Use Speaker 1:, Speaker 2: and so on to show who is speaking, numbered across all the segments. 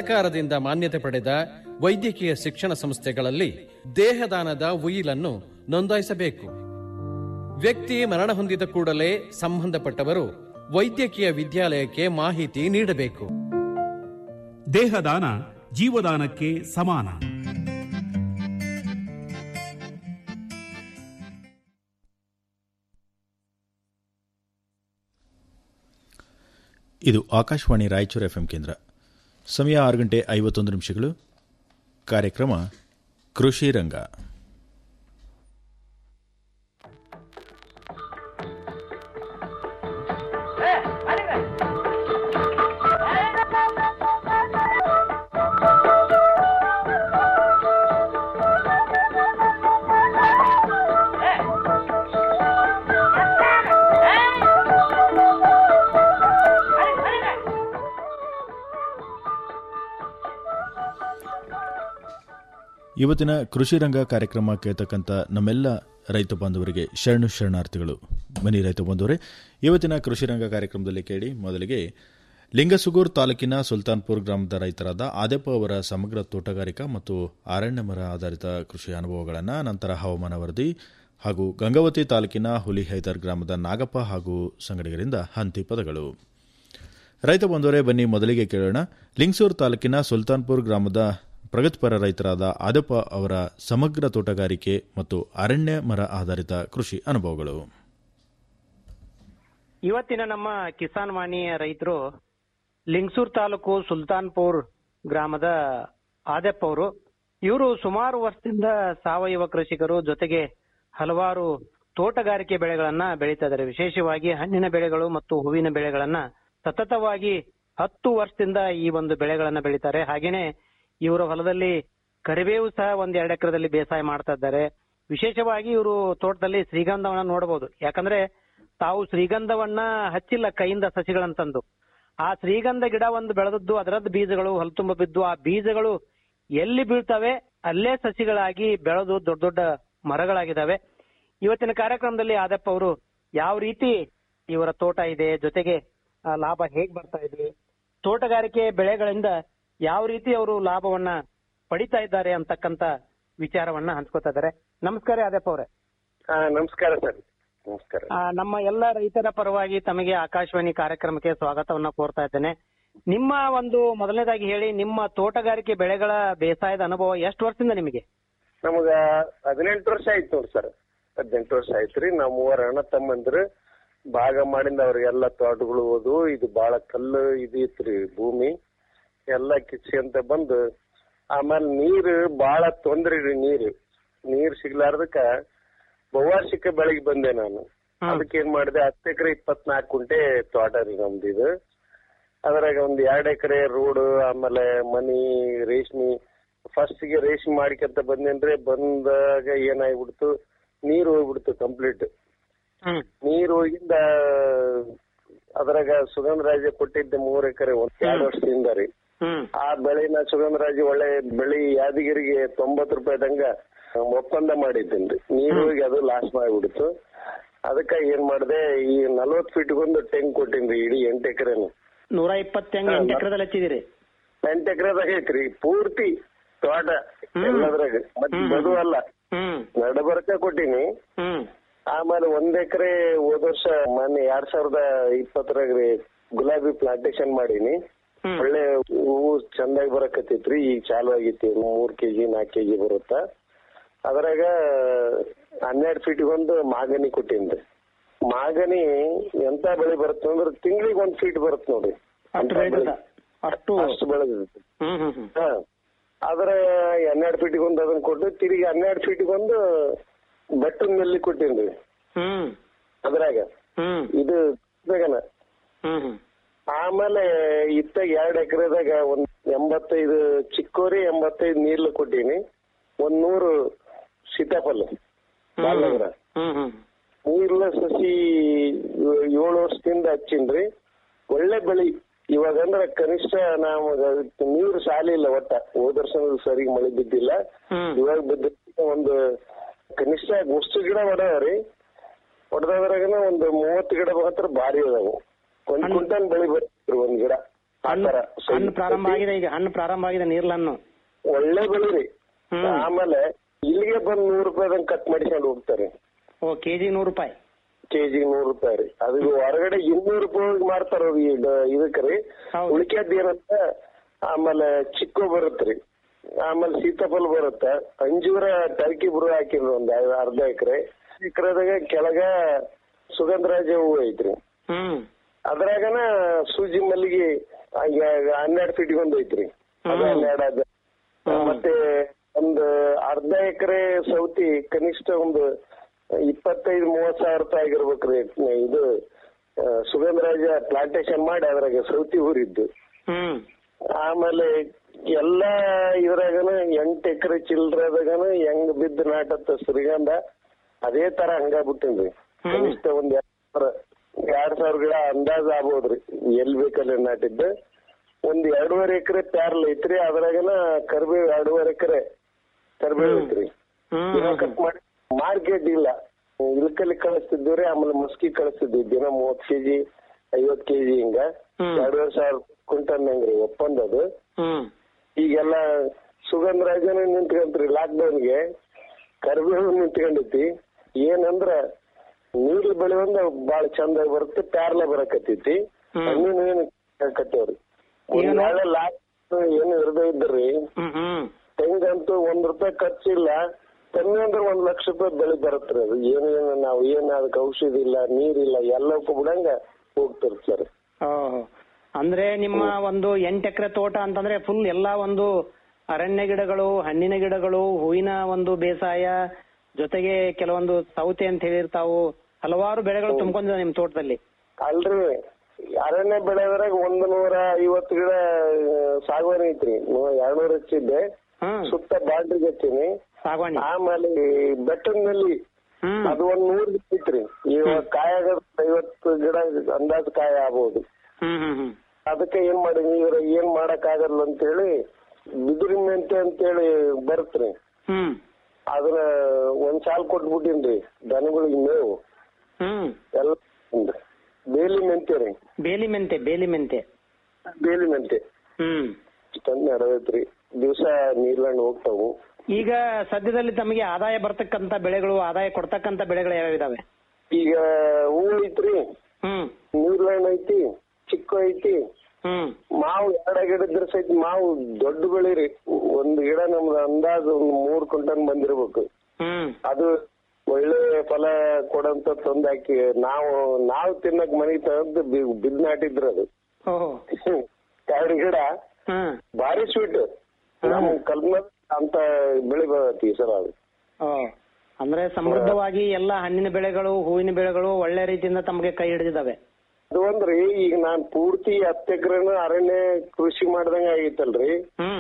Speaker 1: ಸರ್ಕಾರದಿಂದ ಮಾನ್ಯತೆ ಪಡೆದ ವೈದ್ಯಕೀಯ ಶಿಕ್ಷಣ ಸಂಸ್ಥೆಗಳಲ್ಲಿ ದೇಹದಾನದ ಉಯಿಲನ್ನು ನೋಂದಾಯಿಸಬೇಕು ವ್ಯಕ್ತಿ ಮರಣ ಹೊಂದಿದ ಕೂಡಲೇ ಸಂಬಂಧಪಟ್ಟವರು ವೈದ್ಯಕೀಯ ವಿದ್ಯಾಲಯಕ್ಕೆ ಮಾಹಿತಿ ನೀಡಬೇಕು
Speaker 2: ದೇಹದಾನ ಜೀವದಾನಕ್ಕೆ ಸಮಾನ
Speaker 3: ಇದು ಆಕಾಶವಾಣಿ ರಾಯಚೂರು ಎಫ್ಎಂ ಕೇಂದ್ರ ಸಮಯ ಆರು ಗಂಟೆ ಐವತ್ತೊಂದು ನಿಮಿಷಗಳು ಕಾರ್ಯಕ್ರಮ ಕೃಷಿ ರಂಗ ಇವತ್ತಿನ ಕೃಷಿ ರಂಗ ಕಾರ್ಯಕ್ರಮ ಕೇಳ್ತಕ್ಕಂಥ ನಮ್ಮೆಲ್ಲ ರೈತ ಬಾಂಧವರಿಗೆ ಶರಣು ಶರಣಾರ್ಥಿಗಳು ಬನ್ನಿ ರೈತ ಬಾಂಧವರೇ ಇವತ್ತಿನ ಕೃಷಿ ರಂಗ ಕಾರ್ಯಕ್ರಮದಲ್ಲಿ ಕೇಳಿ ಮೊದಲಿಗೆ ಲಿಂಗಸುಗೂರು ತಾಲೂಕಿನ ಸುಲ್ತಾನ್ಪುರ್ ಗ್ರಾಮದ ರೈತರಾದ ಆದೆಪ್ಪ ಅವರ ಸಮಗ್ರ ತೋಟಗಾರಿಕಾ ಮತ್ತು ಅರಣ್ಯ ಮರ ಆಧಾರಿತ ಕೃಷಿ ಅನುಭವಗಳನ್ನು ನಂತರ ಹವಾಮಾನ ವರದಿ ಹಾಗೂ ಗಂಗಾವತಿ ತಾಲೂಕಿನ ಹುಲಿ ಹೈದರ್ ಗ್ರಾಮದ ನಾಗಪ್ಪ ಹಾಗೂ ಸಂಗಡಿಗರಿಂದ ಹಂತಿ ಪದಗಳು ರೈತ ಬಂದವರೇ ಬನ್ನಿ ಮೊದಲಿಗೆ ಕೇಳೋಣ ಲಿಂಗಸೂರು ತಾಲೂಕಿನ ಸುಲ್ತಾನ್ಪುರ್ ಗ್ರಾಮದ ಪ್ರಗತಿಪರ ರೈತರಾದ ಆದಪ್ಪ ಅವರ ಸಮಗ್ರ ತೋಟಗಾರಿಕೆ ಮತ್ತು ಅರಣ್ಯ ಮರ ಆಧಾರಿತ ಕೃಷಿ ಅನುಭವಗಳು
Speaker 4: ಇವತ್ತಿನ ನಮ್ಮ ಕಿಸಾನ್ ವಾಣಿಯ ರೈತರು ಲಿಂಗಸೂರ್ ತಾಲೂಕು ಸುಲ್ತಾನ್ಪುರ್ ಗ್ರಾಮದ ಆದಪ್ಪ ಅವರು ಇವರು ಸುಮಾರು ವರ್ಷದಿಂದ ಸಾವಯವ ಕೃಷಿಕರು ಜೊತೆಗೆ ಹಲವಾರು ತೋಟಗಾರಿಕೆ ಬೆಳೆಗಳನ್ನ ಬೆಳೀತಾ ಇದ್ದಾರೆ ವಿಶೇಷವಾಗಿ ಹಣ್ಣಿನ ಬೆಳೆಗಳು ಮತ್ತು ಹೂವಿನ ಬೆಳೆಗಳನ್ನ ಸತತವಾಗಿ ಹತ್ತು ವರ್ಷದಿಂದ ಈ ಒಂದು ಬೆಳೆಗಳನ್ನ ಬೆಳೀತಾರೆ ಹಾಗೇನೆ ಇವರ ಹೊಲದಲ್ಲಿ ಕರಿಬೇವು ಸಹ ಒಂದ್ ಎರಡು ಎಕರೆದಲ್ಲಿ ಬೇಸಾಯ ಮಾಡ್ತಾ ಇದ್ದಾರೆ ವಿಶೇಷವಾಗಿ ಇವರು ತೋಟದಲ್ಲಿ ಶ್ರೀಗಂಧವನ್ನ ನೋಡಬಹುದು ಯಾಕಂದ್ರೆ ತಾವು ಶ್ರೀಗಂಧವನ್ನ ಹಚ್ಚಿಲ್ಲ ಕೈಯಿಂದ ಸಸಿಗಳಂತಂದು ಆ ಶ್ರೀಗಂಧ ಗಿಡ ಒಂದು ಬೆಳೆದದ್ದು ಅದರದ್ದು ಬೀಜಗಳು ಹೊಲತುಂಬ ಬಿದ್ದು ಆ ಬೀಜಗಳು ಎಲ್ಲಿ ಬೀಳ್ತವೆ ಅಲ್ಲೇ ಸಸಿಗಳಾಗಿ ಬೆಳೆದು ದೊಡ್ಡ ದೊಡ್ಡ ಮರಗಳಾಗಿದ್ದಾವೆ ಇವತ್ತಿನ ಕಾರ್ಯಕ್ರಮದಲ್ಲಿ ಆದಪ್ಪ ಅವರು ಯಾವ ರೀತಿ ಇವರ ತೋಟ ಇದೆ ಜೊತೆಗೆ ಆ ಲಾಭ ಹೇಗ್ ಬರ್ತಾ ಇದೆ ತೋಟಗಾರಿಕೆ ಬೆಳೆಗಳಿಂದ ಯಾವ ರೀತಿ ಅವರು ಲಾಭವನ್ನ ಪಡಿತಾ ಇದ್ದಾರೆ ಅಂತಕ್ಕಂತ ವಿಚಾರವನ್ನ ಹಂಚ್ಕೋತಾ ಇದ್ದಾರೆ ನಮಸ್ಕಾರ ಆದಪ್ಪ ಅವರೇ
Speaker 5: ಹಾ ನಮಸ್ಕಾರ ಸರ್ ನಮಸ್ಕಾರ
Speaker 4: ಆ, ನಮ್ಮ ಎಲ್ಲ ರೈತರ ಪರವಾಗಿ ತಮಗೆ ಆಕಾಶವಾಣಿ ಕಾರ್ಯಕ್ರಮಕ್ಕೆ ಸ್ವಾಗತವನ್ನ ಕೋರ್ತಾ ಇದ್ದೇನೆ ನಿಮ್ಮ ಒಂದು ಮೊದಲನೇದಾಗಿ ಹೇಳಿ ನಿಮ್ಮ ತೋಟಗಾರಿಕೆ ಬೆಳೆಗಳ ಬೇಸಾಯದ ಅನುಭವ ಎಷ್ಟು ವರ್ಷದಿಂದ ನಿಮಗೆ
Speaker 5: ನಮಗ ಹದಿನೆಂಟು ವರ್ಷ ಆಯ್ತು ನೋಡಿ ಸರ್ ಹದಿನೆಂಟು ವರ್ಷ ಆಯ್ತ್ರಿ ನಾವ್ ಮೂವರ್ ಅಣ್ಣ ತಮ್ಮಂದ್ರು ಭಾಗ ಮಾಡಿಂದ ಅವ್ರಿಗೆಲ್ಲ ತೋಟಗಳು ಹೋದು ಇದು ಬಾಳ ಕಲ್ಲು ಇದು ಇತ್ರಿ ಭೂಮಿ ಎಲ್ಲ ಕಿಚ್ಕೊಂತ ಬಂದು ಆಮೇಲೆ ನೀರು ಬಾಳ ತೊಂದ್ರೆ ರೀ ನೀರು ನೀರ್ ಸಿಗ್ಲಾರ್ದಕ್ಕ ಬಹುವಾರ್ಷಿಕ ಬೆಳೆಗೆ ಬಂದೆ ನಾನು ಅದಕ್ಕೆ ಏನ್ ಮಾಡಿದೆ ಹತ್ತು ಎಕರೆ ಇಪ್ಪತ್ನಾಲ್ಕು ಕುಂಟೆ ತೋಟ ರೀ ನಮ್ದು ಇದು ಅದ್ರಾಗ ಒಂದ್ ಎರಡ್ ಎಕರೆ ರೋಡ್ ಆಮೇಲೆ ಮನಿ ರೇಷ್ಮಿ ಫಸ್ಟ್ ಗೆ ರೇಷ್ಮೆ ಮಾಡ್ಕೊಂತ ಬಂದೇನ್ರಿ ಬಂದಾಗ ಏನಾಗ್ಬಿಡ್ತು ನೀರು ಹೋಗ್ಬಿಡ್ತು ಕಂಪ್ಲೀಟ್ ನೀರು ಹೋಗಿಂದ ಅದ್ರಾಗ ಸುಗಂಧರಾಜ ಕೊಟ್ಟಿದ್ದೆ ಮೂರ್ ಎಕರೆ ಒಂದ್ ಎರಡು ವರ್ಷದಿಂದ ರೀ ಆ ಬೆಳೆನ ಸುಗಂಧರಾಜ ಒಳ್ಳೆ ಬೆಳಿ ಯಾದಗಿರಿಗೆ ತೊಂಬತ್ ರೂಪಾಯಿದಂಗ ಒಪ್ಪಂದ ಮಾಡಿದ್ದೇನ್ರಿ ನೀರು ಹೋಗಿ ಅದು ಲಾಸ್ ಮಾಡ್ಬಿಡ್ತು ಅದಕ್ಕ ಏನ್ ಮಾಡ್ದೆ ಈ ನಲ್ವತ್ ಫೀಟ್ಗೊಂದು ಟೆಂಕ್ ಕೊಟ್ಟಿನ್ರಿ ಇಡೀ ಎಂಟ್ ಎಕರೆನು
Speaker 4: ನೂರ ಇಪ್ಪತ್ತೆಂಗ್ ಎಂಟು ಎಕರೆದಲ್ಲಿ ಹಚ್ಚಿದಿರಿ
Speaker 5: ಎಂಟ್ ಎಕರೆದಾಗ ಐತ್ರಿ ಪೂರ್ತಿ ತೋಟ ಎಲ್ಲದ್ರಾಗ ಮತ್ ಬದು ಅಲ್ಲ ನಡಬರ್ಕ ಕೊಟ್ಟಿನಿ ಆಮೇಲೆ ಒಂದ್ ಎಕರೆ ಹೋದ ವರ್ಷ ಮೊನ್ನೆ ಎರಡ್ ಸಾವಿರದ ಇಪ್ಪತ್ತರಾಗ ರೀ ಗುಲಾಬಿ ಪ್ಲಾಂಟೇಶನ್ ಮಾಡೀನಿ ಒಳ್ಳೆ ಹೂವು ಚಂದಾಗಿ ಬರಕತ್ತೈತ್ರಿ ಈಗ ಚಾಲು ಆಗೈತಿ ಮೂರ್ ಕೆಜಿ ನಾಲ್ಕ್ ಕೆಜಿ ಬರುತ್ತ ಅದ್ರಾಗ ಹನ್ನೆರಡು ಫೀಟ್ಗೊಂದು ಮಾಗನಿ ಕೊಟ್ಟಿನ್ರಿ ಮಾಗನಿ ಎಂತ ಬೆಳೆ ಬರುತ್ತೆ ಅಂದ್ರೆ ತಿಂಗಳಿಗೆ ಒಂದ್ ಫೀಟ್ ಬರುತ್ತೆ ನೋಡ್ರಿ
Speaker 4: ಅಷ್ಟು ಬೆಳೆದ ಅಷ್ಟು
Speaker 5: ಅಷ್ಟು ಬೆಳೆದಿರುತ್ತೆ
Speaker 4: ಹ್ಮ್ ಹ್ಮ್ ಹ್ಮ್
Speaker 5: ಹಾ ಆದ್ರೆ ಹನ್ನೆರಡು ಫೀಟ್ಗೊಂದು ಅದನ್ನ ಕೊಟ್ಟು ತಿರುಗಿ ಹನ್ನೆರಡು ಫೀಟ್ಗೊಂದು ಬೆಟ್ಟದ ನಲ್ಲಿ ಕೊಟ್ಟಿನ್ರಿ
Speaker 4: ಹ್ಮ್
Speaker 5: ಅದ್ರಾಗ
Speaker 4: ಹ್ಮ್
Speaker 5: ಇದು ಇದಾಗನ
Speaker 4: ಹ್ಮ್ ಹ್ಮ್
Speaker 5: ಆಮೇಲೆ ಇತ್ತಾಗ ಎರಡ್ ಎಕರೆದಾಗ ಒಂದ್ ಎಂಬತ್ತೈದು ಚಿಕ್ಕೋರಿ ಎಂಬತ್ತೈದು ನೀರ್ಲು ಕೊಟ್ಟೀನಿ ಒಂದ್ ನೂರು ಸೀತಾಫಲ ಬಾಲ್ನಗರ
Speaker 4: ಹ್ಮ್ ಹ್ಮ್
Speaker 5: ನೀರ್ಲ ಸಸಿ ಏಳು ವರ್ಷದಿಂದ ಹಚ್ಚಿನ್ರಿ ಒಳ್ಳೆ ಬೆಳಿ ಇವಾಗ ಅಂದ್ರ ಕನಿಷ್ಠ ನಾವು ನೀರು ಸಾಲಿಲ್ಲ ಒಟ್ಟ ಹೋದ ವರ್ಷ ಸರಿ ಮಳೆ ಬಿದ್ದಿಲ್ಲ ಇವಾಗ ಬಿದ್ದ ಒಂದು ಕನಿಷ್ಠ ಗುಡ್ಸು ಗಿಡ ಹೊಡವ್ರಿ ಹೊಡೆದ್ರಾಗನ ಒಂದು ಮೂವತ್ತು ಗಿಡ ಮಾತ್ರ ಭಾರಿ ಅದಾವು ಒಂದ್ ಕ್ವಿಂಟಲ್ ಬೆಳಿ ಬರ್ತೈತ್ರಿ ಒಂದ್ ಗಿಡ
Speaker 4: ಹಣ್ಣು
Speaker 5: ಆತರ
Speaker 4: ಹಣ್ಣು ಪ್ರಾರಂಭ ಆಗಿದೆ ಈಗ ಹಣ್ಣು ಪ್ರಾರಂಭ ಆಗಿದೆ ನೀರ್ಲನ್ನು
Speaker 5: ಒಳ್ಳೆ ಬೆಳೆ ರೀ
Speaker 4: ಹ್ಮ್.
Speaker 5: ಆಮೇಲೆ ಇಲ್ಲಿಗೆ ಬಂದ್ ನೂರು ರೂಪಾಯಿದಂಗ್ ಕಟ್ ಮಾಡಿಕೊಂಡು ಹೋಗ್ತಾರೆ
Speaker 4: ಓ ಕೆಜಿ ನೂರು ರೂಪಾಯಿ
Speaker 5: ಕೆಜಿ ನೂರು ರೂಪಾಯಿ ರೀ ಅದು ಹೊರಗಡೆ ಇನ್ನೂರು ರೂಪಾಯಿ ಮಾರ್ತಾರ ಅವ್ರು ಇದ್- ಇದಕ್ಕೆ ರೀ
Speaker 4: ಹೌದು.
Speaker 5: ಉಳಿಕೆದ್ ಏನಂತ ಆಮೇಲೆ ಚಿಕ್ಕು ಬರುತ್ತ್ರಿ ಆಮೇಲೆ ಸೀತಾಫಲ ಬರುತ್ತ ಅಂಜೂರ ಟರ್ಕಿ ಬುರು ಹಾಕಿದ್ರು ಒಂದ್ ಐ- ಅರ್ಧ ಎಕರೆ ಎಕರೆದಾಗ ಕೆಳಗ ಸುಗಂಧರಾಜ ಹೂವು ಐತ್ರಿ
Speaker 4: ಹ್ಮ್
Speaker 5: ಅದ್ರಾಗನ ಸೂಜಿ ಮಲ್ಲಿಗೆ ಹನ್ನೆರಡು ಫೀಟ್ಗೆ ಒಂದ್ ಐತ್ರಿ ಅದು
Speaker 4: ಹ್ಮ್.
Speaker 5: ಹನ್ನೆರಡು ಅದ
Speaker 4: ಹ್ಮ್.
Speaker 5: ಮತ್ತೆ ಒಂದು ಅರ್ಧ ಎಕರೆ ಸೌತಿ ಕನಿಷ್ಠ ಒಂದು ಇಪ್ಪತ್ತೈದು ಮೂವತ್ ಸಾವಿರ ರೂಪಾಯಿ ಆಗಿರ್ಬೇಕ್ರಿ ಇದು ಆ, ಸುಗಂಧರಾಜ ಪ್ಲಾಂಟೇಶನ್ ಮಾಡಿ ಅದ್ರಾಗ ಸೌತಿ ಊರಿದ್ದು
Speaker 4: ಹ್ಮ್
Speaker 5: ಆಮೇಲೆ ಎಲ್ಲಾ ಇದ್ರಾಗನ ಎಂಟ್ ಎಕರೆ ಚಿಲ್ರದಾಗನ ಹೆಂಗ್ ಬಿದ್ದು ನಾಟತ್ತ ಶ್ರೀಗಂಧ ಅದೇ ತರ ಹಂಗ ಬಿಟ್ಟಿನ್ರಿ
Speaker 4: ಹ್ಮ್.
Speaker 5: ಕನಿಷ್ಠ ಒಂದ್ ಎರಡ್ ಸಾವಿರ ಎರಡ್ ಸಾವಿರ ಗಿಡ ಅಂದಾಜ್ ಆಗ್ಬೋದ್ರಿ ಎಲ್ ಬೇಕಲ್ಲಿ ನಾಟಿದ್ದ ಒಂದ್ ಎರಡೂವರೆ ಎಕರೆ ಪ್ಯಾರ್ಲ್ ಐತ್ರಿ ಅದ್ರಾಗನ ಕರಿಬೇವು ಎರಡೂವರೆ ಎಕರೆ ಕರಿಬೇವು ಐತ್ರಿ ದಿನ
Speaker 4: ಹ್ಮ್
Speaker 5: ಕಟ್ ಮಾಡಿ ಮಾರ್ಕೆಟ್ ಇಲ್ಲ ಇಲ್ಕಲ್ಲಿ ಕಳಿಸ್ತಿದ್ವಿ ಆಮೇಲೆ ಮುಸ್ಕಿ ಕಳಿಸ್ತಿದ್ವಿ ದಿನ ಮೂವತ್ ಕೆಜಿ ಐವತ್ ಕೆಜಿ ಹಿಂಗ
Speaker 4: ಹ್ಮ್.
Speaker 5: ಎರಡೂವರೆ ಸಾವಿರ ಕ್ವಿಂಟಲ್ ಹೆಂಗ್ರಿ ಒಪ್ಪಂದ ಅದು
Speaker 4: ಹ್ಮ್
Speaker 5: ಈಗೆಲ್ಲ ಸುಗಂಧರಾಜನ ನಿಂತ್ಕೊಂತ್ರಿ ಲಾಕ್ಡೌನ್ಗೆ ಕರಿಬೇವು ನಿಂತ್ಕೊಂಡೈತಿ ಏನಂದ್ರ ನೀರು ಬೆಳೆ ಒಂದ ಬಾಳ ಚಂದ ಬರುತ್ತೆ ಪ್ಯಾರ್ಲ ಬರಕತ್ತೈತಿ
Speaker 4: ಹ್ಮ್.
Speaker 5: ಹಣ್ಣಿನ ಏನು ಕತ್ತೇವ್ರಿ ಒಂದ್
Speaker 4: ಏನು?
Speaker 5: ವೇಳೆ ಲಾಕ್ ಏನು ಇರದೇ ಇದ್ರಿ
Speaker 4: ಹ್ಮ್ ಹ್ಮ್
Speaker 5: ತೆಂಗಂತೂ ಒಂದ್ ರೂಪಾಯಿ ಖರ್ಚಿಲ್ಲ ಕಮ್ಮಿ ಅಂದ್ರೆ ಒಂದ್ ಲಕ್ಷ ರೂಪಾಯಿ ಬೆಳೆ ಬರುತ್ತೆ ಅದು ಏನೇನು ನಾವು ಏನ್ ಅದಕ್ಕೆ ಔಷಧಿ ಇಲ್ಲ ನೀರಿಲ್ಲ ಎಲ್ಲಕ್ಕೂ ಬಿಡಂಗ ಹೋಗ್ತಿರ್ತಾರೆ
Speaker 4: ಓಹೋ ಅಂದ್ರೆ ನಿಮ್ಮ ಒಂದು ಎಂಟ್ ಎಕರೆ ತೋಟ ಅಂತಂದ್ರೆ ಫುಲ್ ಎಲ್ಲಾ ಒಂದು ಅರಣ್ಯ ಗಿಡಗಳು ಹಣ್ಣಿನ ಗಿಡಗಳು ಹೂವಿನ ಒಂದು ಬೇಸಾಯ ಜೊತೆಗೆ ಕೆಲವೊಂದು ಸೌತೆ ಅಂತ ಹೇಳಿರ್ತಾವು ಹಲವಾರು ಬೆಳೆಗಳು ತುಂಬ್ಕೊಂಡಿದೆ ನಿಮ್ ತೋಟದಲ್ಲಿ
Speaker 5: ಅಲ್ರಿ ಅರಣ್ಯ ಬೆಳೆದ್ರಾಗ ಒಂದ್ ನೂರ ಐವತ್ತು ಗಿಡ ಆ, ಸಾಗುವಾನಿ ಐತ್ರಿ ಎರಡ್ನೂರ ಹಚ್ಚಿದ್ದೆ
Speaker 4: ಹ್ಮ್
Speaker 5: ಸುತ್ತ ಬಾಂಡ್ರಿಗೆ ಹಚ್ಚೀನಿ
Speaker 4: ಸಾಗವಾಣಿ
Speaker 5: ಆಮೇಲೆ ಈ ಬೆಟ್ಟದ ನಲ್ಲಿ
Speaker 4: ಹ್ಮ್
Speaker 5: ಅದು ಒಂದ್ ನೂರ್ ಗಿಡ ಐತ್ರಿ ಇವಾಗ ಕಾಯಾಗ ಐವತ್ತು ಗಿಡ ಅಂದಾಜ್ ಕಾಯ ಆಗ್ಬೋದು
Speaker 4: ಹ್ಮ್ ಹ್ಮ್ ಹ್ಮ್
Speaker 5: ಅದಕ್ಕೆ ಏನ್ ಮಾಡೀನಿ ಇವ್ರ ಏನ್ ಮಾಡಕ್ ಆಗಲ್ಲ ಅಂತೇಳಿ ಬಿದಿರಿ ಮೆಂತೆ ಅಂತೇಳಿ ಬರುತ್ತ್ರಿ
Speaker 4: ಹ್ಮ್
Speaker 5: ಅದನ್ನ ಒಂದ್ ಸಾಲ್ ಕೊಟ್ಬಿಟ್ಟಿನ್ರಿ ದನಗಳಿಗೆ ಮೇವು
Speaker 4: ಹ್ಮ್
Speaker 5: ಎಲ್ಲ ತಿಂದ್ರಿ. ಬೇಲಿ ಮೆಂತೆ ರೀ
Speaker 4: ಬೇಲಿ ಮೆಂತೆ ಬೇಲಿ ಮೆಂತೆ
Speaker 5: ಬೇಲಿ ಮೆಂತೆ
Speaker 4: ಹ್ಮ್
Speaker 5: ಇಷ್ಟೊಂದ್ ನಡೆದೈತ್ರಿ ದಿವಸ ನೀರ್ಲಂಡ್ ಹೋಗ್ತಾವು
Speaker 4: ಈಗ ಸದ್ಯದಲ್ಲಿ ತಮಗೆ ಆದಾಯ ಬರ್ತಕ್ಕಂತ ಬೆಳೆಗಳು ಆದಾಯ ಕೊಡ್ತಕ್ಕಂತ ಬೆಳೆಗಳು ಯಾವ್ಯಾವ ಇದಾವೆ
Speaker 5: ಈಗ ಹೂ ಐತ್ರಿ
Speaker 4: ಹ್ಮ್
Speaker 5: ನೀರ್ಲಂಡ್ ಐತಿ ಚಿಕ್ಕ ಐತಿ
Speaker 4: ಹ್ಮ್
Speaker 5: ಮಾವು ಎರಡ ಗಿಡ ಇದ್ರ ಸಹಿತ ಮಾವು ದೊಡ್ಡ ಬೆಳೆ ರೀ ಒಂದ್ ಗಿಡ ನಮ್ದು ಅಂದಾಜು ಒಂದ್ ಮೂರ್ ಕ್ವಿಂಟಲ್ ಬಂದಿರ್ಬೇಕು
Speaker 4: ಹ್ಮ್
Speaker 5: ಅದು ಒಳ್ಳೆ ಫಲ ಕೊಡಂತ ತಂದ್ ಹಾಕಿ ನಾವು ನಾವು ತಿನ್ನಕ್ ಮನೆಗ್ ತಂದು ಬಿದ್ ನಾಟಿದ್ರು ಅದು
Speaker 4: ಓಹೋ
Speaker 5: ಎರಡು ಗಿಡ
Speaker 4: ಹ್ಮ್
Speaker 5: ಭಾರಿ ಸ್ವೀಟ್ ನಮ್ ಕಲ್ಪನೆ ಅಂತ ಬೆಳೆ ಬರತ್ತಿ ಸರ್ ಅದು
Speaker 4: ಓ ಅಂದ್ರೆ ಸಮೃದ್ಧವಾಗಿ ಎಲ್ಲ ಹಣ್ಣಿನ ಬೆಳೆಗಳು ಹೂವಿನ ಬೆಳೆಗಳು ಒಳ್ಳೆ ರೀತಿಯಿಂದ ತಮಗೆ ಕೈ ಹಿಡಿದಿದ್ದಾವೆ
Speaker 5: ಅದು ಒಂದ್ರಿ ಈಗ ನಾನ್ ಪೂರ್ತಿ ಹತ್ತು ಎಕರೆನ ಅರಣ್ಯ ಕೃಷಿ ಮಾಡ್ದಂಗ ಆಗೈತಲ್ರಿ
Speaker 4: ಹ್ಮ್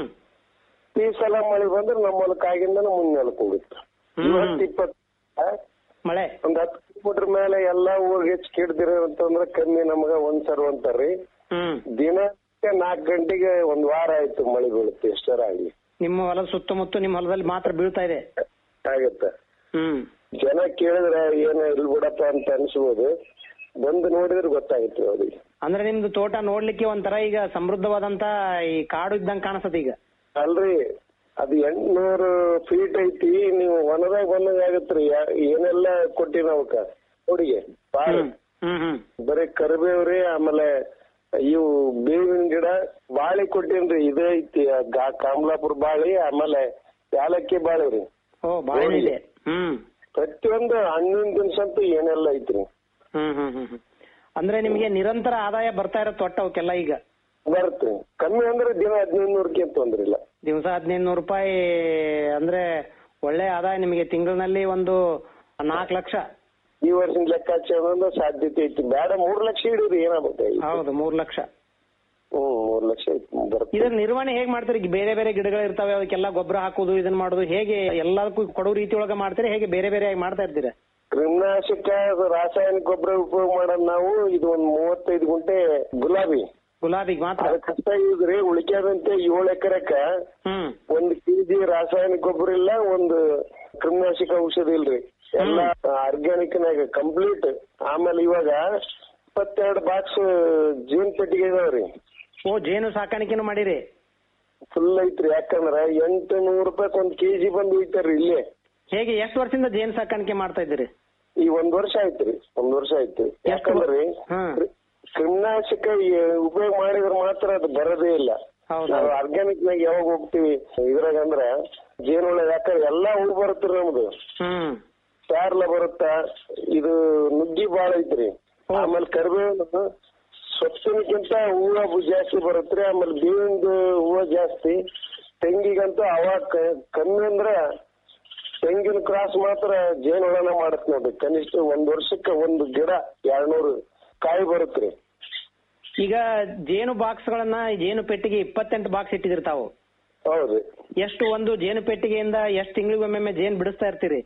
Speaker 5: ಈ ಸಲ ಮಳೆ ಬಂದ್ರೆ ನಮ್ಮ ಹೊಲಕ್ಕಾಗಿಂದ ಮುಂದೆ ಹೊಲಕ್ ಹೋಗುತ್ತೆ
Speaker 4: ಹ್ಮ್.
Speaker 5: ಇವತ್ತು ಇಪ್ಪತ್ ಆ,
Speaker 4: ಮಳೆ
Speaker 5: ಒಂದ್ ಹತ್ತು ಕಿಲೋಮೀಟರ್ ಮೇಲೆ ಎಲ್ಲಾ ಊರಿಗೆ ಹೆಚ್ಚು ಕಿಡ್ದಿರ ಅಂತಂದ್ರ ಕಮ್ಮಿ ನಮಗ ಒಂದ್ ಸರ್ ಅಂತಾರ್ರಿ
Speaker 4: ಹ್ಮ್
Speaker 5: ದಿನಕ್ಕೆ ನಾಲ್ಕು ಗಂಟೆಗೆ ಒಂದ್ ವಾರ ಆಯ್ತು ಮಳೆ ಬೀಳುತ್ತೆ ಎಷ್ಟರ ಆಗ್ಲಿ
Speaker 4: ನಿಮ್ಮ ಹೊಲದ ಸುತ್ತಮುತ್ತ ನಿಮ್ಮ ಹೊಲದಲ್ಲಿ ಮಾತ್ರ ಬೀಳ್ತಾ ಇದೆ
Speaker 5: ಆಗತ್ತೆ
Speaker 4: ಹ್ಮ್
Speaker 5: ಜನ ಕೇಳಿದ್ರೆ ಏನ ಇಲ್ ಬಿಡಪ್ಪ ಅಂತ ಅನ್ಸ್ಬೋದು ಬಂದು ನೋಡಿದ್ರೆ ಗೊತ್ತಾಗುತ್ತೆ ಅವ್ರಿಗೆ
Speaker 4: ಅಂದ್ರೆ ನಿಮ್ದು ತೋಟ ನೋಡ್ಲಿಕ್ಕೆ ಒಂಥರ ಈಗ ಸಮೃದ್ಧವಾದಂತ ಈ ಕಾಡು ಇದ್ದಂಗ್ ಕಾಣಿಸ್ತದೆ ಈಗ
Speaker 5: ಅಲ್ರಿ ಅದು ಎಂಟ್ನೂರು ಫೀಟ್ ಐತಿ ನೀವು ಹೊಲದಾಗ ಬಂದಂಗ ಆಗತ್ರಿ ಯಾ- ಏನೆಲ್ಲ ಕೊಟ್ಟಿನ ಅವಕ್ಕ ನೋಡಿಗೆ ಬಾಳ
Speaker 4: ಹ್ಮ್ ಹ್ಮ್ ಹ್ಮ್
Speaker 5: ಬರೀ ಕರಿಬೇವ್ರಿ ಆಮೇಲೆ ಇವು ಬೇವಿನ ಗಿಡ ಬಾಳಿ ಕೊಟ್ಟೇನ್ರಿ ಇದೇ ಐತಿ ಆ ಗಾ- ಕಮಲಾಪುರ ಬಾಳಿ ಆಮೇಲೆ ಯಾಲಕ್ಕಿ ಬಾಳಿ ರೀ
Speaker 4: ಓ ಬಾಳೆ ಇದೆ ಹ್ಮ್
Speaker 5: ಪ್ರತಿಯೊಂದು ಹಣ್ಣಿನ ದಿನಸಂತೂ ಏನೆಲ್ಲ ಐತ್ರಿ
Speaker 4: ಹ್ಮ್ ಹ್ಮ್ ಹ್ಮ್ ಹ್ಮ್ ಅಂದ್ರೆ ನಿಮ್ಗೆ ನಿರಂತರ ಆದಾಯ ಬರ್ತಾ ಇರೋ ತೊಟ್ಟ ಅವಕ್ಕೆಲ್ಲ ಈಗ
Speaker 5: ಬರುತ್ತೆ ಕಮ್ಮಿ ಅಂದ್ರೆ ದಿನ ಹದಿನೈದು ನೂರಕ್ಕೆ ತೊಂದ್ರಿಲ್ಲ
Speaker 4: ದಿವಸ ಹದಿನೈದು ನೂರು ರೂಪಾಯಿ ಅಂದ್ರೆ ಒಳ್ಳೆ ಆದಾಯ ನಿಮಗೆ ತಿಂಗಳಿನಲ್ಲಿ ಒಂದು ನಾಲ್ಕು ಲಕ್ಷ
Speaker 5: ಈ ವರ್ಷದ ಲೆಕ್ಕಾಚಾರ ಸಾಧ್ಯತೆ ಐತಿ ಬೇಡ ಮೂರ್ ಲಕ್ಷ ಇಡೀರಿ ಏನಾಗ್ಬೇಕು
Speaker 4: ಹೌದು ಮೂರ್ ಲಕ್ಷ
Speaker 5: ಹ್ಮ್ ಮೂರ್ ಲಕ್ಷ ಐತಿ ಬರುತ್ತೆ
Speaker 4: ಇದನ್ನ ನಿರ್ವಹಣೆ ಹೇಗ್ ಮಾಡ್ತೀರಿ ಈಗ ಬೇರೆ ಬೇರೆ ಗಿಡಗಳು ಇರ್ತಾವೆ ಅದಕ್ಕೆಲ್ಲ ಗೊಬ್ಬರ ಹಾಕೋದು ಇದನ್ನ ಮಾಡೋದು ಹೇಗೆ ಎಲ್ಲದಕ್ಕೂ ಕೊಡೋ ರೀತಿ ಒಳಗೆ ಮಾಡ್ತೀರಿ ಹೇಗೆ ಬೇರೆ ಬೇರೆ ಆಗಿ ಮಾಡ್ತಾ ಇರ್ತೀರಾ
Speaker 5: ಕ್ರಿಮಿನಾಶಕ ಅದು ರಾಸಾಯನಿಕ ಗೊಬ್ಬರ ಉಪಯೋಗ ಮಾಡೋದ್ ನಾವು ಇದು ಒಂದ್ ಮೂವತ್ತೈದು ಗುಂಟೆ ಗುಲಾಬಿ
Speaker 4: ಗುಲಾಬಿಗೆ ಮಾತ್ರ
Speaker 5: ಅದ ಕಷ್ಟ ಇದ್ರಿ ಉಳಿಕ್ಯಾದಂತೆ ಏಳು ಎಕರೆಕ
Speaker 4: ಹ್ಮ್
Speaker 5: ಒಂದ್ ಕೆಜಿ ರಾಸಾಯನಿಕ ಗೊಬ್ಬರ ಇಲ್ಲ ಒಂದು ಕ್ರಿಮಿನಾಶಕ ಔಷಧಿ ಇಲ್ರಿ ಎಲ್ಲ ಆರ್ಗ್ಯಾನಿಕ್ ನಾಗ ಕಂಪ್ಲೀಟ್ ಆಮೇಲೆ ಇವಾಗ ಇಪ್ಪತ್ತೆರಡು ಬಾಕ್ಸ್ ಜೀನ್ ಪೆಟ್ಟಿಗೆ ಇದಾವ್ರಿ
Speaker 4: ಓ ಜೇನು ಸಾಕಾಣಿಕೆನು ಮಾಡಿರಿ
Speaker 5: ಫುಲ್ ಐತ್ರಿ ಯಾಕಂದ್ರ ಎಂಟು ನೂರು ರೂಪಾಯಿ ಒಂದ್ ಕೆಜಿ ಬಂದು ಹೋಯ್ತಾರ್ರಿ ಇಲ್ಲೇ
Speaker 4: ಹೇಗೆ ಎಷ್ಟು ವರ್ಷದಿಂದ ಜೇನು ಸಾಕಾಣಿಕೆ ಮಾಡ್ತಾ ಇದ್ದೀರಿ
Speaker 5: ಈ ಒಂದ್ ವರ್ಷ ಆಯ್ತ್ರಿ ಒಂದ್ ವರ್ಷ ಆಯ್ತು
Speaker 4: ಎಷ್ಟು?
Speaker 5: ಯಾಕಂದ್ರಿ
Speaker 4: ಹ್ಮ್.
Speaker 5: ಕ್ರಿ- ಕ್ರಿಮಿನಾಶಕ ಈ ಉಪಯೋಗ ಮಾಡಿದ್ರೆ ಮಾತ್ರ ಅದು ಬರೋದೇ ಇಲ್ಲ
Speaker 4: ಹೌದು.
Speaker 5: ನಾವು ಆರ್ಗ್ಯಾನಿಕ್ ನಾಗ ಯಾವಾಗ ಹೋಗ್ತಿವಿ ಇದ್ರಾಗ ಅಂದ್ರ ಜೇನುಳ ಯಾಕಂದ್ರೆ ಎಲ್ಲಾ ಹೂ ಬರುತ್ತ್ರಿ ನಮ್ದು
Speaker 4: ಹ್ಮ್
Speaker 5: ಪ್ಯಾರ್ಲ ಬರುತ್ತ ಇದು ನುಗ್ಗಿ ಬಾಳ ಐತ್ರಿ
Speaker 4: ಹ್ಮ್.
Speaker 5: ಆಮೇಲೆ ಕರಿಬೇವು ಸೊಪ್ಪಿನಕ್ಕಿಂತ ಹೂವ ಜಾಸ್ತಿ ಬರುತ್ತ್ರಿ ಆಮೇಲೆ ಬೇವಿಂದು ಹೂವ ಜಾಸ್ತಿ ತೆಂಗಿಗಂತೂ ಅವ ಕ- ಕಮ್ಮಿ ಅಂದ್ರ ತೆಂಗಿನ ಕ್ರಾಸ್ ಮಾತ್ರ ಜೇನುಳನ ಮಾಡತ್ ನೋಡ್ರಿ ಕನಿಷ್ಠ ಒಂದ್ ವರ್ಷಕ್ಕೆ ಒಂದು ಗಿಡ ಎರಡ್ನೂರು ಕಾಯಿ ಬರುತ್ತ್ರಿ
Speaker 4: ಈಗ ಜೇನು ಬಾಕ್ಸ್ ಗಳನ್ನ ಜೇನು ಪೆಟ್ಟಿಗೆ ಇಪ್ಪತ್ತೆಂಟು ಬಾಕ್ಸ್ ಇಟ್ಟಿದಿರಿ ತಾವು
Speaker 5: ಹೌದ್ರಿ
Speaker 4: ಎಷ್ಟು ಒಂದು ಜೇನು ಪೆಟ್ಟಿಗೆಯಿಂದ ಎಷ್ಟು ತಿಂಗಳಿಗೊಮ್ಮೆ ಜೇನು ಬಿಡಿಸ್ತಾ ಇರ್ತೀರಿ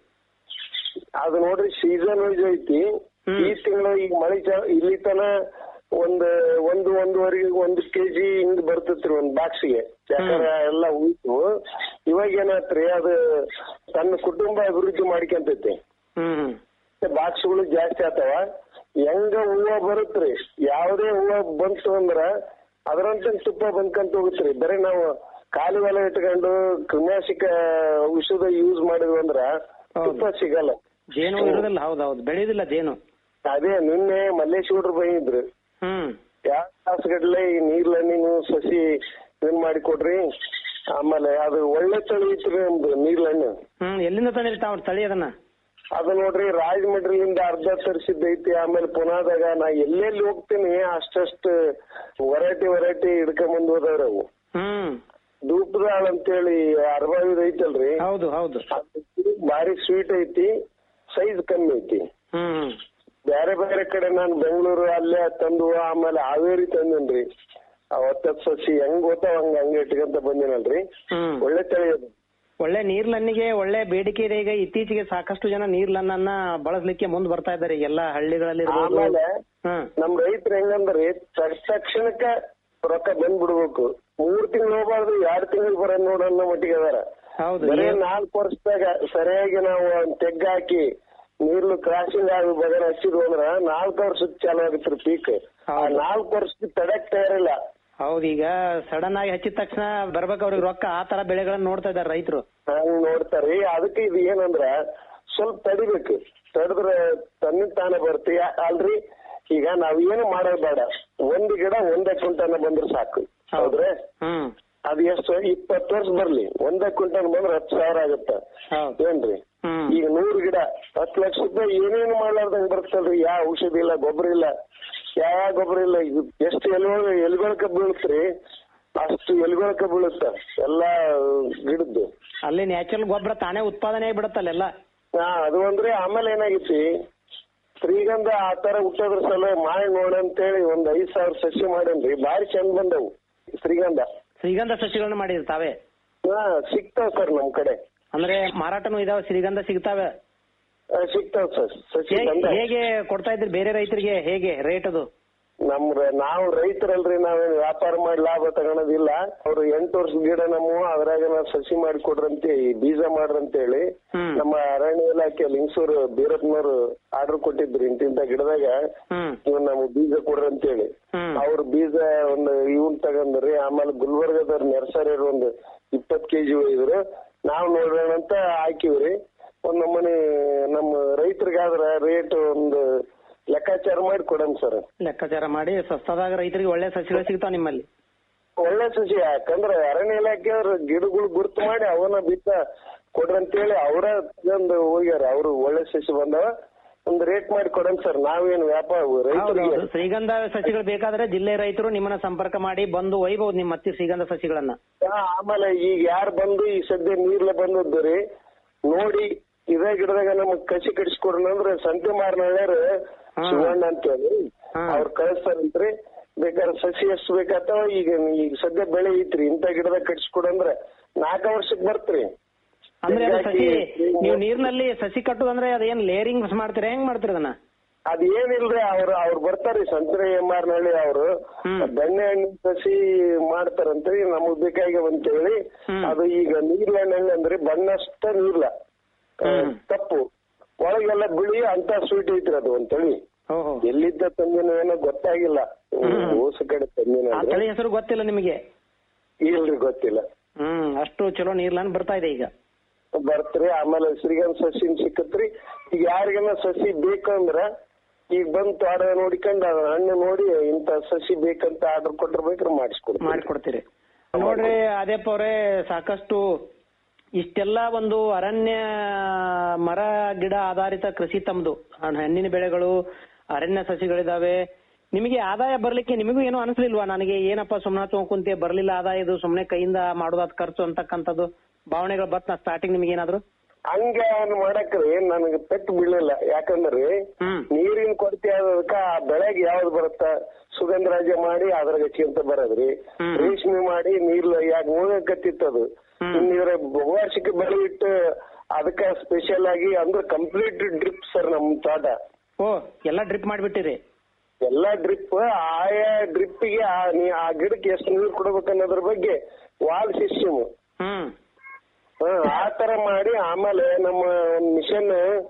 Speaker 5: ಅದು ನೋಡ್ರಿ ಸೀಸನ್ ವೈಸ್ ಐತಿ
Speaker 4: ಹ್ಮ್.
Speaker 5: ಈ ತಿಂಗಳು ಈಗ ಮಳಿ ಚ- ಇಲ್ಲಿ ತನ ಒಂದ್ ಒಂದು ಒಂದೂವರೆಗೆ ಒಂದು ಕೆಜಿ ಹಿಂಗ್ ಬರ್ತೈತ್ರಿ ಒಂದ್ ಬಾಕ್ಸ್ಗೆ ಯಾಕಂದ್ರ ಎಲ್ಲ ಉಯ್ತು ಇವಾಗ ಏನಾತ್ರಿ ಅದು ತನ್ನ ಕುಟುಂಬ ಅಭಿವೃದ್ಧಿ ಮಾಡ್ಕೊಂತೈತಿ
Speaker 4: ಹ್ಮ್
Speaker 5: ಬಾಕ್ಸ್ಗಳು ಜಾಸ್ತಿ ಆತಾವ ಹೆಂಗ ಹೂವ ಬರುತ್ತ್ರಿ ಯಾವ್ದೇ ಹೂವ ಬಂತು ಅಂದ್ರ ಅದರಂತ ತುಪ್ಪ ಬಂದ್ಕಂತ ಹೋಗುತ್ತ್ರಿ ಬರೀ ನಾವು ಖಾಲಿ ಹೊಲ ಇಟ್ಕೊಂಡು ಕ್ರಿಮಿನಾಶಕ ಔಷಧ ಯೂಸ್ ಮಾಡಿದ್ವಿ ಅಂದ್ರ
Speaker 4: ಹೌದು.
Speaker 5: ತುಪ್ಪ ಸಿಗಲ್ಲ
Speaker 4: ಜೇನು ಇರೋದಿಲ್ಲ ಹೌದೌದು ಬೆಳೆಯುದಿಲ್ಲ ಜೇನು
Speaker 5: ಅದೇ ನಿನ್ನೆ ಮಲ್ಲೇಶ್ವರ ಬಂದಿದ್ರು
Speaker 4: ಹ್ಮ್
Speaker 5: ಯಾವ ತಾಸುಗಟ್ಲೆ ಈ ನೀರ್ಲಣ್ಣಿನ ಸಸಿ ಇದನ್ ಮಾಡಿ ಕೊಡ್ರಿ ಆಮೇಲೆ ಅದು ಒಳ್ಳೆ ತಳಿ ಐತ್ರಿ ನಮ್ದು ನೀರ್ಲಣ್ಣು
Speaker 4: ಹ್ಮ್ ಎಲ್ಲಿಂದ ತಂದಿರಿ ತಾವು ತಳಿ ಅದನ್ನ
Speaker 5: ಅದು ನೋಡ್ರಿ ರಾಜಮಂಡ್ರಿಯಿಂದ ಅರ್ಧ ತರಿಸಿದ್ದೈತಿ ಆಮೇಲೆ ಪುನಾದಾಗ ನಾ ಎಲ್ಲೆಲ್ಲಿ ಹೋಗ್ತೀನಿ ಅಷ್ಟಷ್ಟು ವೆರೈಟಿ ವೆರೈಟಿ ಹಿಡ್ಕೊಂಡ್ ಹೋದವ್ರ ಅವು
Speaker 4: ಹ್ಮ್
Speaker 5: ಧೂಪದಾಳ್ ಅಂತೇಳಿ ಅರ್ಬಾವಿದ್ ಐತಲ್ರಿ
Speaker 4: ಹೌದು ಹೌದು
Speaker 5: ಅದು ಭಾರಿ ಸ್ವೀಟ್ ಐತಿ ಸೈಜ್ ಕಮ್ಮಿ ಐತಿ
Speaker 4: ಹ್ಮ್
Speaker 5: ಬೇರೆ ಬೇರೆ ಕಡೆ ನಾನು ಬೆಂಗಳೂರು ಅಲ್ಲೇ ತಂದು ಆಮೇಲೆ ಹಾವೇರಿ ತಂದೇನ್ರಿ ಅವತ್ತತ್ ಸಸಿ ಹೆಂಗ್ ಗೊತ್ತಾವ ಹಂಗ ಹಂಗ ಇಟ್ಕೊಂತ ಬಂದಿನಲ್ರಿ
Speaker 4: ಹ್ಮ್
Speaker 5: ಒಳ್ಳೆ ತಳಿ ಅದು
Speaker 4: ಒಳ್ಳೆ ನೀರ್ಲನ್ನಿಗೆ ಒಳ್ಳೆ ಬೇಡಿಕೆ ಇದೆ ಈಗ ಇತ್ತೀಚೆಗೆ ಸಾಕಷ್ಟು ಜನ ನೀರ್ಲನ್ನನ್ನ ಬಳಸಲಿಕ್ಕೆ ಮುಂದ್ ಬರ್ತಾ ಇದ್ದಾರೆ ಎಲ್ಲ ಹಳ್ಳಿಗಳಲ್ಲಿ ಇರ್ಬೋದು.
Speaker 5: ಆಮೇಲೆ
Speaker 4: ಹ್ಮ್
Speaker 5: ನಮ್ ರೈತರು ಹೆಂಗಂದ್ರಿ ತ- ತಕ್ಷಣಕ್ಕ ರೊಕ್ಕ ಬಂದ್ಬಿಡ್ಬೇಕು ಮೂರ್ ತಿಂಗಳು ಹೋಗ್ಬಾರ್ದು ಎರಡ್ ತಿಂಗಳು ಬರೋದ್ ನೋಡ ಅನ್ನೋ ಮಟ್ಟಿಗೆ ಅದಾರ
Speaker 4: ಹೌದು
Speaker 5: ಬರೀ
Speaker 4: ಏನ್-
Speaker 5: ನಾಲ್ಕು ವರ್ಷದಾಗ ಸರಿಯಾಗಿ ನಾವು ಒಂದ್ ತೆಗ್ಗ ಹಾಕಿ ನೀರ್ಲು ಕ್ರಾಸಿಂಗ್ ಆಗಿ ಬಗರ್ ಹಚ್ಚಿದ್ವು ಅಂದ್ರ ನಾಲ್ಕು ವರ್ಷಕ್ಕೆ ಚಾಲು ಆಗತ್ರಿ ಪೀಕ್ ಆ
Speaker 4: ಹೌದು.
Speaker 5: ನಾಲ್ಕು ವರ್ಷಕ್ಕೆ ತಡಕ್ ತಯಾರಿಲ್ಲ
Speaker 4: ಹೌದು ಈಗ ಸಡನ್ ಆಗಿ ಹಚ್ಚಿದ ತಕ್ಷಣ ಬರ್ಬೇಕು ಅವ್ರಿಗೆ ರೊಕ್ಕ ಆ ತರ ಬೆಳೆಗಳನ್ನ ನೋಡ್ತಾ ಇದಾರೆ ರೈತರು
Speaker 5: ಹಂಗ್ ನೋಡ್ತಾರಿ ಅದಕ್ಕೆ ಇದು ಏನಂದ್ರ ಸ್ವಲ್ಪ ತಡಿಬೇಕು ತಡಿದ್ರೆ ತನ್ನ ತಾನೇ ಬರ್ತಿ ಅಲ್ರಿ ಈಗ ನಾವ್ ಏನು ಮಾಡೋದ್ ಬೇಡ ಒಂದ್ ಗಿಡ ಒಂದೇ ಕ್ವಿಂಟಲ್ ಬಂದ್ರೆ ಸಾಕು ಹೌದ್ರೆ
Speaker 4: ಹ್ಮ್
Speaker 5: ಅದ್ ಎಷ್ಟು ಇಪ್ಪತ್ತು ವರ್ಷ ಬರ್ಲಿ ಒಂದೇ ಕ್ವಿಂಟಲ್ ಬಂದ್ರೆ ಹತ್ತು ಸಾವಿರ ಆಗುತ್ತ
Speaker 4: ಹೌದು
Speaker 5: ಏನ್ರಿ
Speaker 4: ಹ್ಮ್
Speaker 5: ಈಗ ನೂರು ಗಿಡ ಹತ್ತು ಲಕ್ಷ ರೂಪಾಯಿ ಏನೇನು ಮಾಡ್ಲಾರ್ದಂಗ್ ಬರ್ತಲ್ರಿ ಯಾವ ಔಷಧಿ ಇಲ್ಲ ಗೊಬ್ಬರ ಇಲ್ಲ ಯಾವ ಗೊಬ್ಬರ ಇಲ್ಲ ಇದು ಎಷ್ಟು ಎಲ್ಗಳ ಎಲ್ಗೊಳಕ ಬೀಳುತ್ರಿ ಅಷ್ಟು ಎಲ್ಗೊಳಕ ಬೀಳುತ್ತ ಎಲ್ಲಾ ಗಿಡದ್ದು
Speaker 4: ಅಲ್ಲಿ ನ್ಯಾಚುರಲ್ ಗೊಬ್ಬರ ತಾನೇ ಉತ್ಪಾದನೆ ಆಗಿಬಿಡುತ್ತಲ್ಲೆಲ್ಲ
Speaker 5: ಹಾ ಅದು ಅಂದ್ರೆ ಆಮೇಲೆ ಏನಾಗಿತಿ ಶ್ರೀಗಂಧ ಆ ತರ ಹುಟ್ಟೋದ್ರ ಸಲ ಮಾಡಿ ನೋಡ ಅಂತೇಳಿ ಒಂದ್ ಐದ್ ಸಾವಿರ ಸಸಿ ಮಾಡೇನ್ರಿ ಬಾರಿ ಚಂದ ಬಂದವು ಶ್ರೀಗಂಧ
Speaker 4: ಶ್ರೀಗಂಧ ಸಸಿಗಳನ್ನ ಮಾಡಿದ್ರು ತಾವೇ
Speaker 5: ಹಾ ಸಿಗ್ತಾವ್ ಸರ್ ನಮ್ ಕಡೆ
Speaker 4: ಅಂದ್ರೆ ಮಾರಾಟನೂ ಇದಾವೆ ಶ್ರೀಗಂಧ ಸಿಗ್ತಾವೆ
Speaker 5: ಆ, ಸಿಗ್ತಾವ್ ಸರ್ ಸಸಿ
Speaker 4: ಹೇಗೆ-
Speaker 5: ಬಂದ
Speaker 4: ಹೇಗೆ ಕೊಡ್ತಾ ಇದ್ರಿ ಬೇರೆ ರೈತರಿಗೆ ಹೇಗೆ ರೇಟ್ ಅದು
Speaker 5: ನಮ್ ರ- ನಾವು ರೈತರಲ್ರಿ ನಾವೇನ್ ವ್ಯಾಪಾರ ಮಾಡಿ ಲಾಭ ತಗೊಳೋದಿಲ್ಲ ಅವ್ರು ಎಂಟು ವರ್ಷದ ಗಿಡ ನಮ್ಮ ಅದ್ರಾಗ ನಾವು ಸಸಿ ಮಾಡಿ ಕೊಡ್ರಂತೆ ಈ ಬೀಜ ಮಾಡ್ರಂತೇಳಿ
Speaker 4: ಹ್ಮ್.
Speaker 5: ನಮ್ಮ ಅರಣ್ಯ ಇಲಾಖೆ ಲಿಂಗಸೂರು ಬೀರಪ್ಪನವ್ರು ಆರ್ಡರ್ ಕೊಟ್ಟಿದ್ರು ಇಂತಿಂತ ಗಿಡದಾಗ
Speaker 4: ಹ್ಮ್
Speaker 5: ಇವ್ ನಮಗ್ ಬೀಜ ಕೊಡ್ರಿ ಅಂತೇಳಿ
Speaker 4: ಹ್ಮ್.
Speaker 5: ಅವ್ರ ಬೀಜ ಒಂದು ಇವನ್ ತಗಂದ್ರಿ ಆಮೇಲೆ ಗುಲ್ಬರ್ಗದವ್ರ ನರ್ಸರಿ ಒಂದು ಇಪ್ಪತ್ ಕೆಜಿ ಒಯ್ದ್ರು ನಾವ್ ನೋಡೋಣ ಅಂತ ಹಾಕಿವ್ರಿ ಒಂದ್ ನಮ್ಮನೆ ನಮ್ಮ ರೈತರಿಗಾದ್ರ ರೇಟ್ ಒಂದು ಲೆಕ್ಕಾಚಾರ ಮಾಡಿ ಕೊಡಮ್ ಸರ್
Speaker 4: ಲೆಕ್ಕಾಚಾರ ಮಾಡಿ ಸಸ್ತದಾಗ ರೈತರಿಗೆ ಒಳ್ಳೆ ಸಸಿಗಳು ಸಿಗ್ತಾವ ನಿಮ್ಮಲ್ಲಿ
Speaker 5: ಒಳ್ಳೆ ಸಸಿ ಯಾಕಂದ್ರೆ ಅರಣ್ಯ ಇಲಾಖೆಯವ್ರು ಗಿಡಗಳು ಗುರ್ತು ಮಾಡಿ ಅವನ್ನ ಬಿತ್ತ ಕೊಡ್ರಂತೇಳಿ ಅವರ ಒಂದು ಹೋಗ್ಯಾರ ಅವ್ರು ಒಳ್ಳೆ ಸಸಿ ಬಂದವ ಒಂದ್ ರೇಟ್ ಮಾಡಿ ಕೊಡಮ್ ಸರ್ ನಾವೇನು ವ್ಯಾಪಾರ ರೈತರಿಗೆ
Speaker 4: ಹೌದೌದು ಶ್ರೀಗಂಧ ಸಸಿಗಳು ಬೇಕಾದ್ರೆ ಜಿಲ್ಲೆ ರೈತರು ನಿಮ್ಮನ್ನ ಸಂಪರ್ಕ ಮಾಡಿ ಬಂದು ಒಯ್ಬಹುದು ನಿಮ್ಮ ಹತ್ತಿ ಶ್ರೀಗಂಧ ಸಸಿಗಳನ್ನ
Speaker 5: ಹಾ, ಆಮೇಲೆ ಈಗ ಯಾರು ಬಂದು ಈ ಸದ್ಯ ನೀರ್ಲೆ ಬಂದದ್ದು ರೀ ನೋಡಿ ಇದೇ ಗಿಡದಾಗ ನಮಗ್ ಕಸಿ ಕಡಿಸ್ಕೊಡ್ರಿ ಅಂದ್ರೆ ಸಂತೆ ಮಾರ್ನಳ್ಳ್ಯಾರ
Speaker 4: ಹಾ.
Speaker 5: ಶಿವಣ್ಣ ಅಂತೇಳಿ
Speaker 4: ಹಾ.
Speaker 5: ಅವ್ರು ಕಳಿಸ್ತಾರಂತ್ರಿ ಬೇಕಾದ್ರೆ ಸಸಿ ಎಷ್ಟು ಬೇಕಾತಾವ ಈಗ ಈಗ ಸದ್ಯ ಬೆಳೆ ಐತ್ರಿ ಇಂಥ ಗಿಡದಾಗ ಕಟ್ಸ್ಕೊಡಂದ್ರ ನಾಲ್ಕ ವರ್ಷಕ್ ಬರ್ತ್ರಿ
Speaker 4: ಅಂದ್ರೆ ಅದು ಸಸಿ
Speaker 5: ಹೀಗಾಗಿ
Speaker 4: ನೀವು ನೀರ್ನಲ್ಲಿ ಸಸಿ ಕಟ್ಟುದಂದ್ರೆ ಅದೇನ್ ಲೇರಿಂಗ್ ಮಾಡ್ತೀರಾ ಹೆಂಗ್ ಮಾಡ್ತೀರ ಅದನ್ನ
Speaker 5: ಅದ್ ಏನಿಲ್ರಿ ಅವ್ರು ಅವ್ರು ಬರ್ತಾರ್ರಿ ಸಂತ್ರೆ ಎಮ್ಮಾರ್ನಹಳ್ಳಿ ಅವರು
Speaker 4: ಹ್ಮ್.
Speaker 5: ಬೆಣ್ಣೆ ಹಣ್ಣಿನ ಸಸಿ ಮಾಡ್ತಾರಂತ್ರಿ ನಮಗ್ ಬೇಕಾಗ್ಯಾವ ಅಂತೇಳಿ
Speaker 4: ಹ್ಮ್.
Speaker 5: ಅದು ಈಗ ನೀರ್ಲೆಣ್ಣೆ ಅಂದ್ರೆ ಬಣ್ಣಷ್ಟ ನೀರ್ಲ ಆ,
Speaker 4: ಹ್ಮ್.
Speaker 5: ಕಪ್ಪು ಒಳಗೆಲ್ಲ ಬಿಳಿ ಅಂತ ಸ್ವೀಟ್ ಐತ್ರಿ ಅದು ಅಂತೇಳಿ
Speaker 4: ಓಹೋ
Speaker 5: ಎಲ್ಲಿದ್ದ ತಂದಿನ ಏನೋ ಗೊತ್ತಾಗಿಲ್ಲ ಓಸು ಕಡೆ ತಂದಿನ
Speaker 4: ಆ ತಳಿ ಹೆಸರು ಗೊತ್ತಿಲ್ಲ ನಿಮಗೆ
Speaker 5: ಇಲ್ರಿ ಗೊತ್ತಿಲ್ಲ
Speaker 4: ಹ್ಮ್ ಅಷ್ಟು ಚಲೋ ನೀರ್ಲಾನ್ ಬರ್ತಾ ಇದೆ ಈಗ
Speaker 5: ಬರ್ತ್ರಿ ಆಮೇಲೆ ಶ್ರೀಗಂಧ ಸಸಿ ಸಿಕ್ಕತ್ರಿ ಈಗ ಯಾರಿಗನ ಸಸಿ ಬೇಕಂದ್ರ ಈಗ ಬಂದ್ ತೋಟ ನೋಡಿಕೊಂಡ್ ಅದ್ರ ಹಣ್ಣು ನೋಡಿ ಇಂತ ಸಸಿ ಬೇಕಂತ ಆರ್ಡರ್ ಕೊಟ್ರ ಬೇಕ್ರೆ ಮಾಡಿಸ್ಕೊಡ್ತೀವಿ
Speaker 4: ಮಾಡಿಕೊಡ್ತೀರಿ ನೋಡ್ರಿ ಅದೇಪ್ಪ ಅವ್ರೆ ಸಾಕಷ್ಟು ಇಷ್ಟೆಲ್ಲ ಒಂದು ಅರಣ್ಯ ಮರ ಗಿಡ ಆಧಾರಿತ ಕೃಷಿ ತಮ್ದು ಹಣ್- ಹಣ್ಣಿನ ಬೆಳೆಗಳು ಅರಣ್ಯ ಸಸಿಗಳಿದಾವೆ ನಿಮಗೆ ಆದಾಯ ಬರ್ಲಿಕ್ಕೆ ನಿಮಗೂ ಏನೋ ಅನಿಸ್ಲಿಲ್ವಾ ನನಗೆ ಏನಪ್ಪ ಸುಮ್ನ ಕುಂತೆ ಬರ್ಲಿಲ್ಲ ಆದಾಯ ಇದು ಸುಮ್ನೆ ಕೈಯಿಂದ ಮಾಡೋದಾದ್ ಖರ್ಚು ಅಂತಕ್ಕಂಥದ್ದು ಭಾವನೆಗಳು ಬತ್ ಸ್ಟಾರ್ಟಿಂಗ್ ನಿಮ್ಗೆ ಏನಾದ್ರು
Speaker 5: ಹಂಗ ಅವ್ನ್ ಮಾಡಕ್ರಿ ನನಗೆ ಪೆಟ್ಟು ಬೀಳಿಲ್ಲ ಯಾಕಂದ್ರಿ
Speaker 4: ಹ್ಮ್
Speaker 5: ನೀರಿನ ಕೊರತೆ ಆದದಕ್ಕ ಆ ಬೆಳೆಗೆ ಯಾವ್ದು ಬರುತ್ತ ಸುಗಂಧರಾಜ ಮಾಡಿ ಅದ್ರಾಗ ಚಿಂತ ಬರೋದ್ರಿ
Speaker 4: ಹ್ಮ್.
Speaker 5: ರೇಷ್ಮೆ ಮಾಡಿ ನೀರ್ಲ ಯಾಕೆ ಮುಳಕತ್ತಿತ್ತದು
Speaker 4: ಹ್ಮ್.
Speaker 5: ಇನ್ನು ಇವ್ರ ವಾರ್ಷಿಕ ಬೆಳೆ ಇಟ್ಟು ಅದಕ್ಕ ಸ್ಪೆಷಲ್ ಆಗಿ ಅಂದ್ರೆ ಕಂಪ್ಲೀಟ್ ಡ್ರಿಪ್ ಸರ್ ನಮ್ ತೋಟ
Speaker 4: ಓ ಎಲ್ಲ ಡ್ರಿಪ್ ಮಾಡ್ಬಿಟ್ಟಿರಿ
Speaker 5: ಎಲ್ಲಾ ಡ್ರಿಪ್ ಆಯಾ ಡ್ರಿಪ್ಪಿಗೆ ಆ ನೀ- ಆ ಗಿಡಕ್ಕೆ ಎಷ್ಟು ನೀರು ಕೊಡ್ಬೇಕು ಅನ್ನೋದ್ರ ಬಗ್ಗೆ ವಾಲ್ ಸಿಸ್ಟಮ್
Speaker 4: ಹ್ಮ್
Speaker 5: ಆ ತರ ಮಾಡಿ ಆಮೇಲೆ ನಮ್ಮ ಮಿಷನ್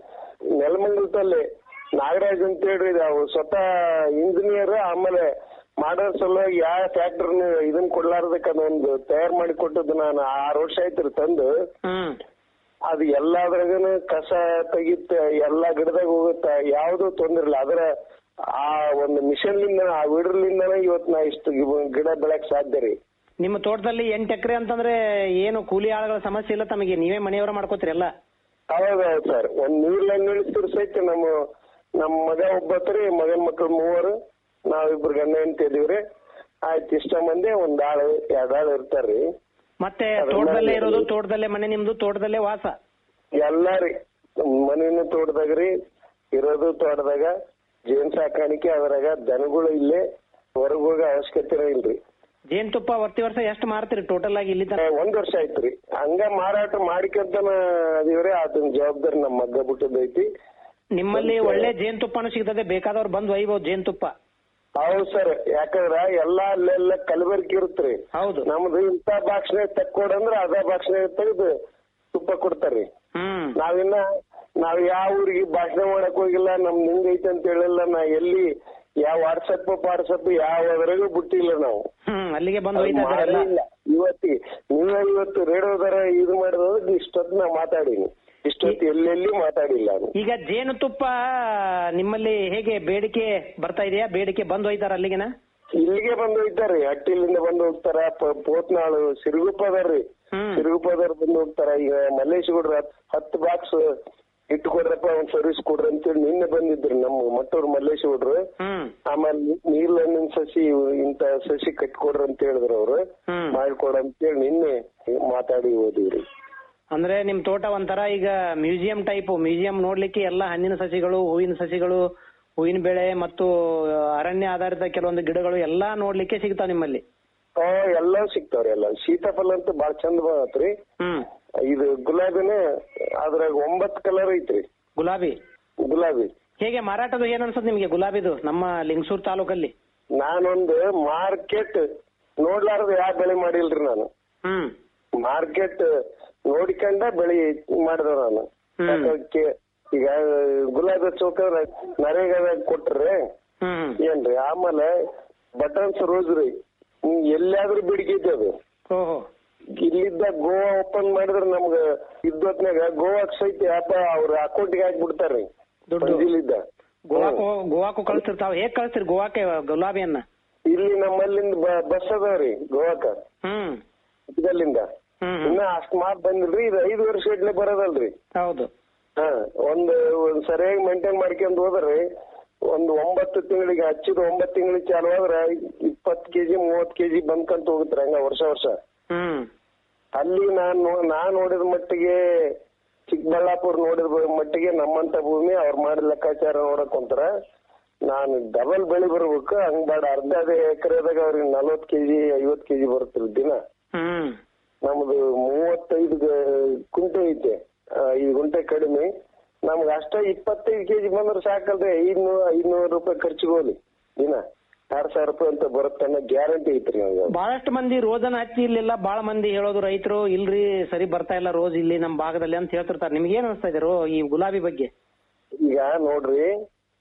Speaker 5: ನೆಲಮಂಗಲದಲ್ಲಿ ನಾಗರಾಜ್ ಅಂತ ಹೇಳ್ರಿ ನಾವು ಸ್ವತಃ ಇಂಜಿನಿಯರ್ ಆಮೇಲೆ ಮಾಡೋ ಸಲುವಾಗಿ ಯಾವ ಫ್ಯಾಕ್ಟರ್ ಇದನ್ನ ಕೊಡ್ಲಾರ್ದಕ್ಕ ಅದೊಂದು ತಯಾರು ಮಾಡಿ ಕೊಟ್ಟದ್ದು ನಾನು ಆರು ವರ್ಷ ಆಯ್ತು ತಂದು
Speaker 4: ಹ್ಮ್
Speaker 5: ಅದು ಎಲ್ಲಾದ್ರಾಗನು ಕಸ ತೆಗಿತ ಎಲ್ಲಾ ಗಿಡದಾಗ ಹೋಗುತ್ತ ಯಾವ್ದು ತೊಂದ್ರೆ ಇಲ್ಲ ಅದರ ಆ ಒಂದು ಮಿಷನ್ ಲಿಂದ ಆ ವಿಡ್ರಲಿಂದನೇ ಇವತ್ ನಾ ಇಷ್ಟು ಗಿ- ಗಿಡ ಬೆಳೆಯಕ್ ಸಾಧ್ಯ ರೀ
Speaker 4: ನಿಮ್ಮ ತೋಟದಲ್ಲಿ ಎಂಟು ಎಕರೆ ಅಂತಂದ್ರೆ ಏನು ಕೂಲಿ ಆಳುಗಳ ಸಮಸ್ಯೆ ಇಲ್ಲ ತಮಗೆ ನೀವೇ ಮನೆಯವರ ಮಾಡ್ಕೋತೀರಿ ಎಲ್ಲ
Speaker 5: ಹೌದೌದು ಸರ್ ಒಂದ್ ನೀರ್ ಲೈನ್ ಇಳಿಸಿದ್ರು ಸಹಿತ ನಮ್ಮ ನಮ್ಮ ಮಗ ಒಬ್ಬತ್ರಿ ಮಗನ್ ಮಕ್ಳು ಮೂವರು ನಾವಿಬ್ರು ಗಂಡ ಹೆಂಡತಿ ಇದೀವ್ರಿ ಆಯ್ತು ಇಷ್ಟ ಮಂದಿ ಒಂದ್ ಆಳು ಎರಡ್ ಆಳು ಇರ್ತಾರ್ರಿ
Speaker 4: ಮತ್ತೆ ತೋಟದಲ್ಲೇ ಇರೋದು ತೋಟದಲ್ಲೇ ಮನೆ ನಿಮ್ದು ತೋಟದಲ್ಲೇ ವಾಸ
Speaker 5: ಎಲ್ಲಾರಿ ಮನೇನು ತೋಟದಾಗ್ರಿ ಇರೋದು ತೋಟದಾಗ ಜೇನ್ ಸಾಕಾಣಿಕೆ ಅದ್ರಾಗ ದನಗಳು ಇಲ್ಲೇ ಹೊರಗ್ ಹೋಗೋ ಅವಶ್ಯಕತೆ ಇಲ್ರಿ
Speaker 4: ಜೇನುತುಪ್ಪ ಪ್ರತಿ ವರ್ಷ ಎಷ್ಟು ಮಾರ್ತೀರಿ ಟೋಟಲ್ ಆಗಿ ಇಲ್ಲಿ
Speaker 5: ಏ, ಒಂದ್ ವರ್ಷ ಆಯ್ತ್ರಿ ಹಂಗ ಮಾರಾಟ ಮಾಡಿಕಂತನ ಅದೀವ್ರಿ ಅದನ್ನ ಜವಾಬ್ದಾರಿ ನಮ್ಮ ಮಗ್ಗ ಬಿಟ್ಟದೈತಿ
Speaker 4: ನಿಮ್ಮಲ್ಲಿ ಒಳ್ಳೆ ಜೇನುತುಪ್ಪನೂ ಸಿಗ್ತದೆ ಬೇಕಾದವ್ರು ಬಂದು ಒಯ್ಬೋದು ಜೇನುತುಪ್ಪ
Speaker 5: ಹೌದು ಸರ್ ಯಾಕಂದ್ರ ಎಲ್ಲಾ ಅಲ್ಲೆಲ್ಲ ಕಲಬೆರಕೆ ಇರುತ್ರಿ
Speaker 4: ಹೌದು
Speaker 5: ನಮ್ದು ಇಂತ ಬಾಕ್ಸ್ನಾಗ ತಕ್ಕೊಡಂದ್ರ ಅದ ಬಾಕ್ಸ್ನಾಗ ತೆಗೆದು ತುಪ್ಪ ಕೊಡ್ತಾರ್ರಿ
Speaker 4: ಹ್ಮ್
Speaker 5: ನಾವಿನ್ನ ನಾವ್ ಯಾವ ಊರಿಗೆ ಭಾಷಣ ಮಾಡಕ್ ಹೋಗಿಲ್ಲ ನಮ್ದು ಹಿಂಗೈತೆ ಅಂತ ಹೇಳಿಲ್ಲ ನಾ ಎಲ್ಲಿ ಯಾವ ವಾಟ್ಸಪ್ ವಾಟ್ಸಪ್ ಯಾವ್ದ್ರಾಗೂ ಬಿಟ್ಟಿಲ್ಲ ನಾವು
Speaker 4: ಹ್ಮ್ ಅಲ್ಲಿಗೆ ಬಂದು
Speaker 5: ಅದು
Speaker 4: ಒಯ್ತಾ ಇದಾರೆ ಎಲ್ಲ
Speaker 5: ಮಾಡಿಲ್ಲ ಇವತ್ತಿ ನೀವೇ ಇವತ್ತು ರೇಡಿಯೋದರ ಇದು ಮಾಡಿದ್ರೆ ಇಷ್ಟೊತ್ತು ನಾ ಮಾತಾಡೀನಿ ಇಷ್ಟೊತ್ತು ಎಲ್ಲೆಲ್ಲಿ ಮಾತಾಡಿಲ್ಲ ನಾನು
Speaker 4: ಈಗ ಜೇನುತುಪ್ಪ ನಿಮ್ಮಲ್ಲಿ ಹೇಗೆ ಬೇಡಿಕೆ ಬರ್ತಾ ಇದೆಯಾ ಬೇಡಿಕೆ ಬಂದು ಒಯ್ತಾರ ಅಲ್ಲಿಗೆನ
Speaker 5: ಇಲ್ಲಿಗೆ ಬಂದು ಹೋಗ್ತಾರ್ರಿ ಹಟ್ಟಿಲಿಂದ ಬಂದು ಹೋಗ್ತಾರ ಪ- ಪೋತ್ನಾಳು ಸಿರುಗುಪ್ಪ ಅದಾರ್ರಿ
Speaker 4: ಹ್ಮ್
Speaker 5: ಸಿರುಗುಪ್ಪದವ್ರು ಬಂದು ಹೋಗ್ತಾರ ಈಗ ಮಲ್ಲೇಶ್ ಗೌಡ್ರ ಹತ್ತು ಬಾಕ್ಸ್ ಇಟ್ಟು ಕೊಡ್ರಪ್ಪ ಒಂದ್ ಸರ್ವಿಸ್ ಕೊಡ್ರಿ ಅಂತೇಳಿ ನಿನ್ನೆ ಬಂದಿದ್ರು ನಮ್ಮ ಮಟ್ಟೂರ್ ಮಲ್ಲೇಶ್ ಗೌಡ್ರು
Speaker 4: ಹ್ಮ್
Speaker 5: ಆಮೇಲೆ ನೀರ್ ಹಣ್ಣಿನ ಸಸಿ ಇಂತ ಸಸಿ ಕಟ್ಕೊಡ್ರಿ ಅಂತ ಹೇಳಿದ್ರು ಅವ್ರು
Speaker 4: ಹ್ಮ್
Speaker 5: ಮಾಡ್ಕೊಡ ಅಂತೇಳಿ ನಿನ್ನೆ ಮಾತಾಡಿ ಹೋದಿವ್ರಿ
Speaker 4: ಅಂದ್ರೆ ನಿಮ್ ತೋಟ ಒಂಥರ ಈಗ ಮ್ಯೂಸಿಯಂ ಟೈಪ್ ಮ್ಯೂಸಿಯಂ ನೋಡ್ಲಿಕ್ಕೆ ಎಲ್ಲ ಹಣ್ಣಿನ ಸಸಿಗಳು ಹೂವಿನ ಸಸಿಗಳು ಹೂವಿನ ಬೆಳೆ ಮತ್ತು ಅರಣ್ಯ ಆಧಾರಿತ ಕೆಲವೊಂದು ಗಿಡಗಳು ಎಲ್ಲಾ ನೋಡ್ಲಿಕ್ಕೆ ಸಿಗ್ತಾವ ನಿಮ್ಮಲ್ಲಿ
Speaker 5: ಆ ಎಲ್ಲ ಸಿಗ್ತಾವ್ರಿ ಎಲ್ಲ ಸೀತಾಫಲ ಅಂತ ಬಾಳ ಚಂದ ಬರತ್ರಿ
Speaker 4: ಹ್ಮ್
Speaker 5: ಇದು ಗುಲಾಬಿನೇ ಅದ್ರಾಗ ಒಂಬತ್ ಕಲರ್ ಐತ್ರಿ
Speaker 4: ಗುಲಾಬಿ
Speaker 5: ಗುಲಾಬಿ
Speaker 4: ಹೇಗೆ ಮಾರಾಟದ ಏನ್ ಅನ್ಸತ್ ನಿಮ್ಗೆ ಗುಲಾಬಿದು ನಮ್ಮ ಲಿಂಗಸೂರ್ ತಾಲೂಕಲ್ಲಿ
Speaker 5: ನಾನೊಂದು ಮಾರ್ಕೆಟ್ ನೋಡ್ಲಾರ್ದ ಯಾವ ಬೆಳೆ ಮಾಡಿಲ್ರಿ ನಾನು
Speaker 4: ಹ್ಮ್
Speaker 5: ಮಾರ್ಕೆಟ್ ನೋಡಿಕೊಂಡ ಬೆಳೆ ಮಾಡಿದ ನಾನು
Speaker 4: ಹ್ಮ್.
Speaker 5: ಯಾಕಂದ್ರೆ ಈಗ ಗುಲಾಬಿ ಚೌಕ ನರೇಗಾದಾಗ ಕೊಟ್ರೆ
Speaker 4: ಹ್ಮ್
Speaker 5: ಏನ್ರಿ ಆಮೇಲೆ ಬಟನ್ಸ್ ರೋಸ್ ರೀ ಹ್ಮ್, ಎಲ್ಲಿಯಾದ್ರೂ ಬೇಡಿಕೆ ಐತೆ ಅದು
Speaker 4: ಓಹೋ
Speaker 5: ಇಲ್ಲಿದ್ದ ಗೋವಾ ಓಪನ್ ಮಾಡಿದ್ರೆ ನಮ್ಗ ಇದ್ದೊತ್ನಾಗ ಗೋವಾಕ್ ಸಹಿತ ಯಾಪ ಅವ್ರ ಅಕೌಂಟ್ಗೆ ಹಾಕ್ಬಿಡ್ತಾರ್ರಿ
Speaker 4: ದುಡ್ಡು
Speaker 5: ಪಂಜಿಲಿದ್ದ
Speaker 4: ಗೋವಾಕು ಗೋವಾಕು ಕಳಿಸ್ತಿರ್ತಾವ ಹೇಗ್ ಕಳಿಸ್ತೀರಿ ಗೋವಾಕ್ಕೆ ಗುಲಾಬಿಯನ್ನ
Speaker 5: ಇಲ್ಲಿ ನಮ್ಮಲ್ಲಿಂದ ಬ- ಬಸ್ ಅದಾವ್ರಿ ಗೋವಾಕ
Speaker 4: ಹ್ಮ್
Speaker 5: ಇದಲ್ಲಿಂದ
Speaker 4: ಹ್ಮ್
Speaker 5: ಇನ್ನ ಅಷ್ಟ್ ಮಾತ್ ಬಂದಿಲ್ರಿ ಇದು ಐದು ವರ್ಷ ಇಡ್ಲೆ ಬರೋದಲ್ರಿ
Speaker 4: ಹೌದು
Speaker 5: ಹಾ ಒಂದು ಒಂದ್ ಸರಿಯಾಗಿ ಮೇಂಟೈನ್ ಮಾಡ್ಕೊಂಡ್ ಹೋದ್ರಿ ಒಂದು ಒಂಬತ್ತು ತಿಂಗಳಿಗೆ ಹಚ್ಚಿದ ಒಂಬತ್ತು ತಿಂಗಳಿಗೆ ಚಾಲು ಆದ್ರ ಇಪ್ಪತ್ ಕೆಜಿ ಮೂವತ್ ಕೆಜಿ ಬಂದ್ಕಂತ ಹೋಗುತ್ರಿ ಹಂಗ ವರ್ಷ ವರ್ಷ
Speaker 4: ಹ್ಮ್
Speaker 5: ಅಲ್ಲಿ ನಾನು ನಾ ನೋಡಿದ ಮಟ್ಟಿಗೆ ಚಿಕ್ಕಬಳ್ಳಾಪುರ ನೋಡಿದ ಮಟ್ಟಿಗೆ ನಮ್ಮಂತ ಭೂಮಿ ಅವ್ರು ಮಾಡಿದ ಲೆಕ್ಕಾಚಾರ ನೋಡಕ್ ಕುಂತಾರ ನಾನು ಡಬಲ್ ಬೆಳಿ ಬರ್ಬೇಕು ಹಂಗ್ ಬೇಡ ಅರ್ಧ ಎಕರೆದಾಗ ಅವ್ರಿಗೆ ನಲ್ವತ್ ಕೆಜಿ ಐವತ್ ಕೆಜಿ ಬರುತ್ತೆ ದಿನ
Speaker 4: ಹ್ಮ್
Speaker 5: ನಮ್ದು ಮೂವತ್ತೈದು ಗ- ಕುಂಟೆ ಐತೆ ಆ, ಐದು ಗುಂಟೆ ಕಡಿಮೆ ನಮ್ಗೆ ಅಷ್ಟ ಇಪ್ಪತ್ತೈದು ಕೆಜಿ ಬಂದ್ರೆ ಸಾಕಲ್ರಿ ಐದ್ನೂರು ಐದ್ನೂರು ರೂಪಾಯಿ ಖರ್ಚಿಗೆ ಹೋಗ್ಲಿ ದಿನ ಎರಡ್ ಸಾವಿರ ರೂಪಾಯಿ ಅಂತ ಬರುತ್ತೆ ಅನ್ನೋ ಗ್ಯಾರಂಟಿ ಐತ್ರಿ ನಮ್ಗೆ
Speaker 4: ಬಹಳಷ್ಟು ಮಂದಿ ರೋಜನ್ ಹಚ್ಚಿ ಇಲ್ಲೆಲ್ಲ ಬಹಳ ಮಂದಿ ಹೇಳೋದು ರೈತರು ಇಲ್ರಿ ಸರಿ ಬರ್ತಾ ಇಲ್ಲ ರೋಜ್ ಇಲ್ಲಿ ನಮ್ ಭಾಗದಲ್ಲಿ ಅಂತ ಹೇಳ್ತಿರ್ತಾರೆ ನಿಮ್ಗೆ ಏನ್ ಅನಿಸ್ತಾ ಇದೆ ರೋ ಈ ಗುಲಾಬಿ ಬಗ್ಗೆ
Speaker 5: ಈಗ ನೋಡ್ರಿ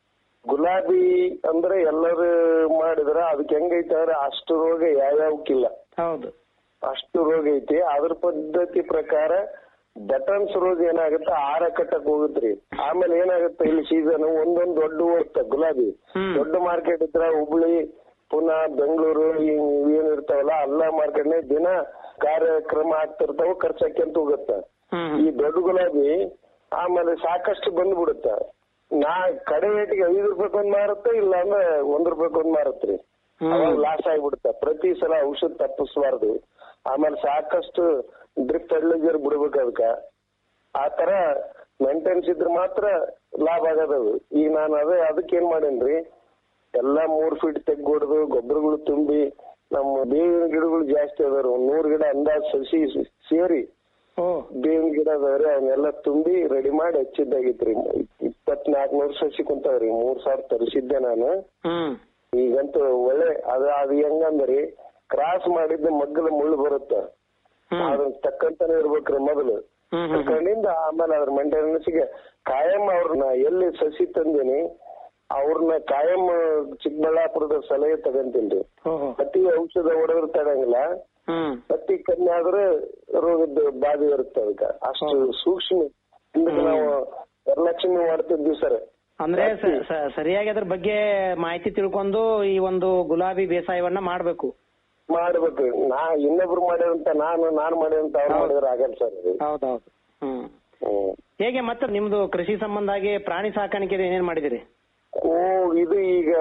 Speaker 5: ಗುಲಾಬಿ ಅಂದ್ರೆ ಎಲ್ಲರೂ ಮಾಡಿದ್ರ ಅದಕ್ಕೆ ಹೆಂಗೈತೆ ಅಂದ್ರೆ ಅಷ್ಟು ರೋಗ ಯಾವ್ಯಾವಕ್ಕಿಲ್ಲ
Speaker 4: ಹೌದು
Speaker 5: ಅಷ್ಟು ರೋಗ ಐತಿ ಅದ್ರ ಪದ್ಧತಿ ಪ್ರಕಾರ ಬಟನ್ಸ್ ರೋಗ ಏನಾಗುತ್ತೆ ಆರ ಕಟ್ಟಕ್ ಹೋಗುತ್ರಿ ಆಮೇಲೆ ಏನಾಗುತ್ತೆ ಇಲ್ಲಿ ಸೀಸನ್ ಒಂದೊಂದ್ ದೊಡ್ಡ ಹೋಗುತ್ತೆ ಗುಲಾಬಿ
Speaker 4: ಹ್ಮ್.
Speaker 5: ದೊಡ್ಡ ಮಾರ್ಕೆಟ್ ಇದ್ರ ಹುಬ್ಳಿ ಪುನಃ ಬೆಂಗಳೂರು ಏನ್ ಇರ್ತಾವಲ್ಲ ಅಲ್ಲ ಮಾರ್ಕೆಟ್ ದಿನ ಕಾರ್ಯಕ್ರಮ ಆಗ್ತಿರ್ತಾವ ಖರ್ಚಾಕ್ಯಂತ ಹೋಗುತ್ತೆ
Speaker 4: ಹ್ಮ್
Speaker 5: ಈ ದೊಡ್ಡ ಗುಲಾಬಿ ಆಮೇಲೆ ಸಾಕಷ್ಟು ಬಂದ್ಬಿಡುತ್ತೆ ನಾ ಕಡೆ ರೇಟಿಗೆ ಐದು ರೂಪಾಯಿ ಒಂದ್ ಮಾರುತ್ತೆ ಇಲ್ಲ ಅಂದ್ರೆ ಒಂದ್ ರೂಪಾಯಿ ಒಂದ್ ಮಾರತ್ರಿ ಅವಾಗ ಲಾಸ್ ಆಗ್ಬಿಡುತ್ತೆ ಪ್ರತಿ ಸಲ ಔಷಧ ತಪ್ಪಿಸ್ಬಾರ್ದು ಆಮೇಲೆ ಸಾಕಷ್ಟು ಡ್ರಿಪ್ ಫರ್ಟಿಲೈಸರ್ ಬಿಡ್ಬೇಕು ಅದಕ್ಕ ಆ ತರ ಮೇಂಟೆನ್ಸ್ ಇದ್ರೆ ಮಾತ್ರ ಲಾಭ ಆಗದವು ಈಗ ನಾನು ಅದೇ ಅದಕ್ಕೆ ಏನ್ ಮಾಡೇನ್ರಿ ಎಲ್ಲಾ ಮೂರ್ ಫೀಟ್ ತೆಗ್ಗೊಡ್ದು ಗೊಬ್ಬರಗಳು ತುಂಬಿ ನಮ್ಮ ಬೇವಿನ ಗಿಡಗಳು ಜಾಸ್ತಿ ಅದಾರ ಒಂದ್ ನೂರ್ ಗಿಡ ಅಂದಾಜ್ ಸಸಿ ಸೇರಿ
Speaker 4: ಓ
Speaker 5: ಬೇವಿನ ಗಿಡ ಅದಾವ್ರಿ ಅವನ್ನೆಲ್ಲ ತುಂಬಿ ರೆಡಿ ಮಾಡಿ ಹಚ್ಚಿದ್ದಾಗಿತ್ರಿ ಇಪ್ಪತ್ನಾಲ್ಕು ನೂರು ಸಸಿ ಕುಂತಾವ್ರಿ ಮೂರ್ ಸಾವಿರ ತರಿಸಿದ್ದೆ ನಾನು
Speaker 4: ಹ್ಮ್
Speaker 5: ಈಗಂತೂ ಒಳ್ಳೆ ಅದ ಅದು ಹೆಂಗಂದ್ರಿ ಕ್ರಾಸ್ ಮಾಡಿದ್ದ ಮಗ್ಗಲ ಮುಳ್ಳು ಬರುತ್ತ
Speaker 4: ಹ್ಮ್
Speaker 5: ಅದನ್ನ ತಕ್ಕಂತಾನೆ ಇರ್ಬೇಕ್ರಿ ಮೊದಲು
Speaker 4: ಹ್ಮ್ ಹ್ಮ್
Speaker 5: ತಕೊಂಡಿಂದ ಆಮೇಲೆ ಅದ್ರ ಮೇಂಟೆನೆನ್ಸ್ಗೆ ಕಾಯಂ ಅವ್ರನ್ನ ಎಲ್ಲಿ ಸಸಿ ತಂದಿನಿ ಅವ್ರನ್ನ ಕಾಯಂ ಚಿಕ್ಕಬಳ್ಳಾಪುರದ ಸಲಹೆ ತಗಂತೀನಿ
Speaker 4: ಓಹೋ
Speaker 5: ಪ್ರತಿ ಔಷಧ ಹೊಡೆದ್ರು ತಗಂಗಿಲ್ಲ
Speaker 4: ಹ್ಮ್
Speaker 5: ಅತಿ ಕಮ್ಮಿ ಆದ್ರೆ ರೋಗದ ಬಾಧೆ ಇರುತ್ತೆ ಅದಕ್ಕೆ ಅಷ್ಟು ಸೂಕ್ಷ್ಮ ಹಿಂದಕ್ಕೆ ನಾವು ವರಲಕ್ಷ್ಮಿ ಮಾಡ್ತಿದ್ವಿ ಸರ್
Speaker 4: ಅಂದ್ರೆ ಸ- ಸ- ಸರಿಯಾಗಿ ಅದ್ರ ಬಗ್ಗೆ ಮಾಹಿತಿ ತಿಳ್ಕೊಂಡು ಈ ಒಂದು ಗುಲಾಬಿ ಬೇಸಾಯವನ್ನ ಮಾಡ್ಬೇಕು
Speaker 5: ಮಾಡ್ಬೇಕು ನಾ ಇನ್ನೊಬ್ರು ಮಾಡಿರಂತ ನಾನು ನಾನ್ ಮಾಡಿರಂತ ಅವ್ರು ಮಾಡಿದ್ರೆ ಆಗಲ್ಲ ಸರ್ ಅದು
Speaker 4: ಹೌದೌದು ಹ್ಮ್
Speaker 5: ಹ್ಮ್.
Speaker 4: ಹೇಗೆ ಮತ್ತೆ ನಿಮ್ದು ಕೃಷಿ ಸಂಬಂಧ ಆಗಿ ಪ್ರಾಣಿ ಸಾಕಾಣಿಕೆ ಏನೇನ್ ಮಾಡಿದಿರಿ
Speaker 5: ಓ ಇದು ಈಗ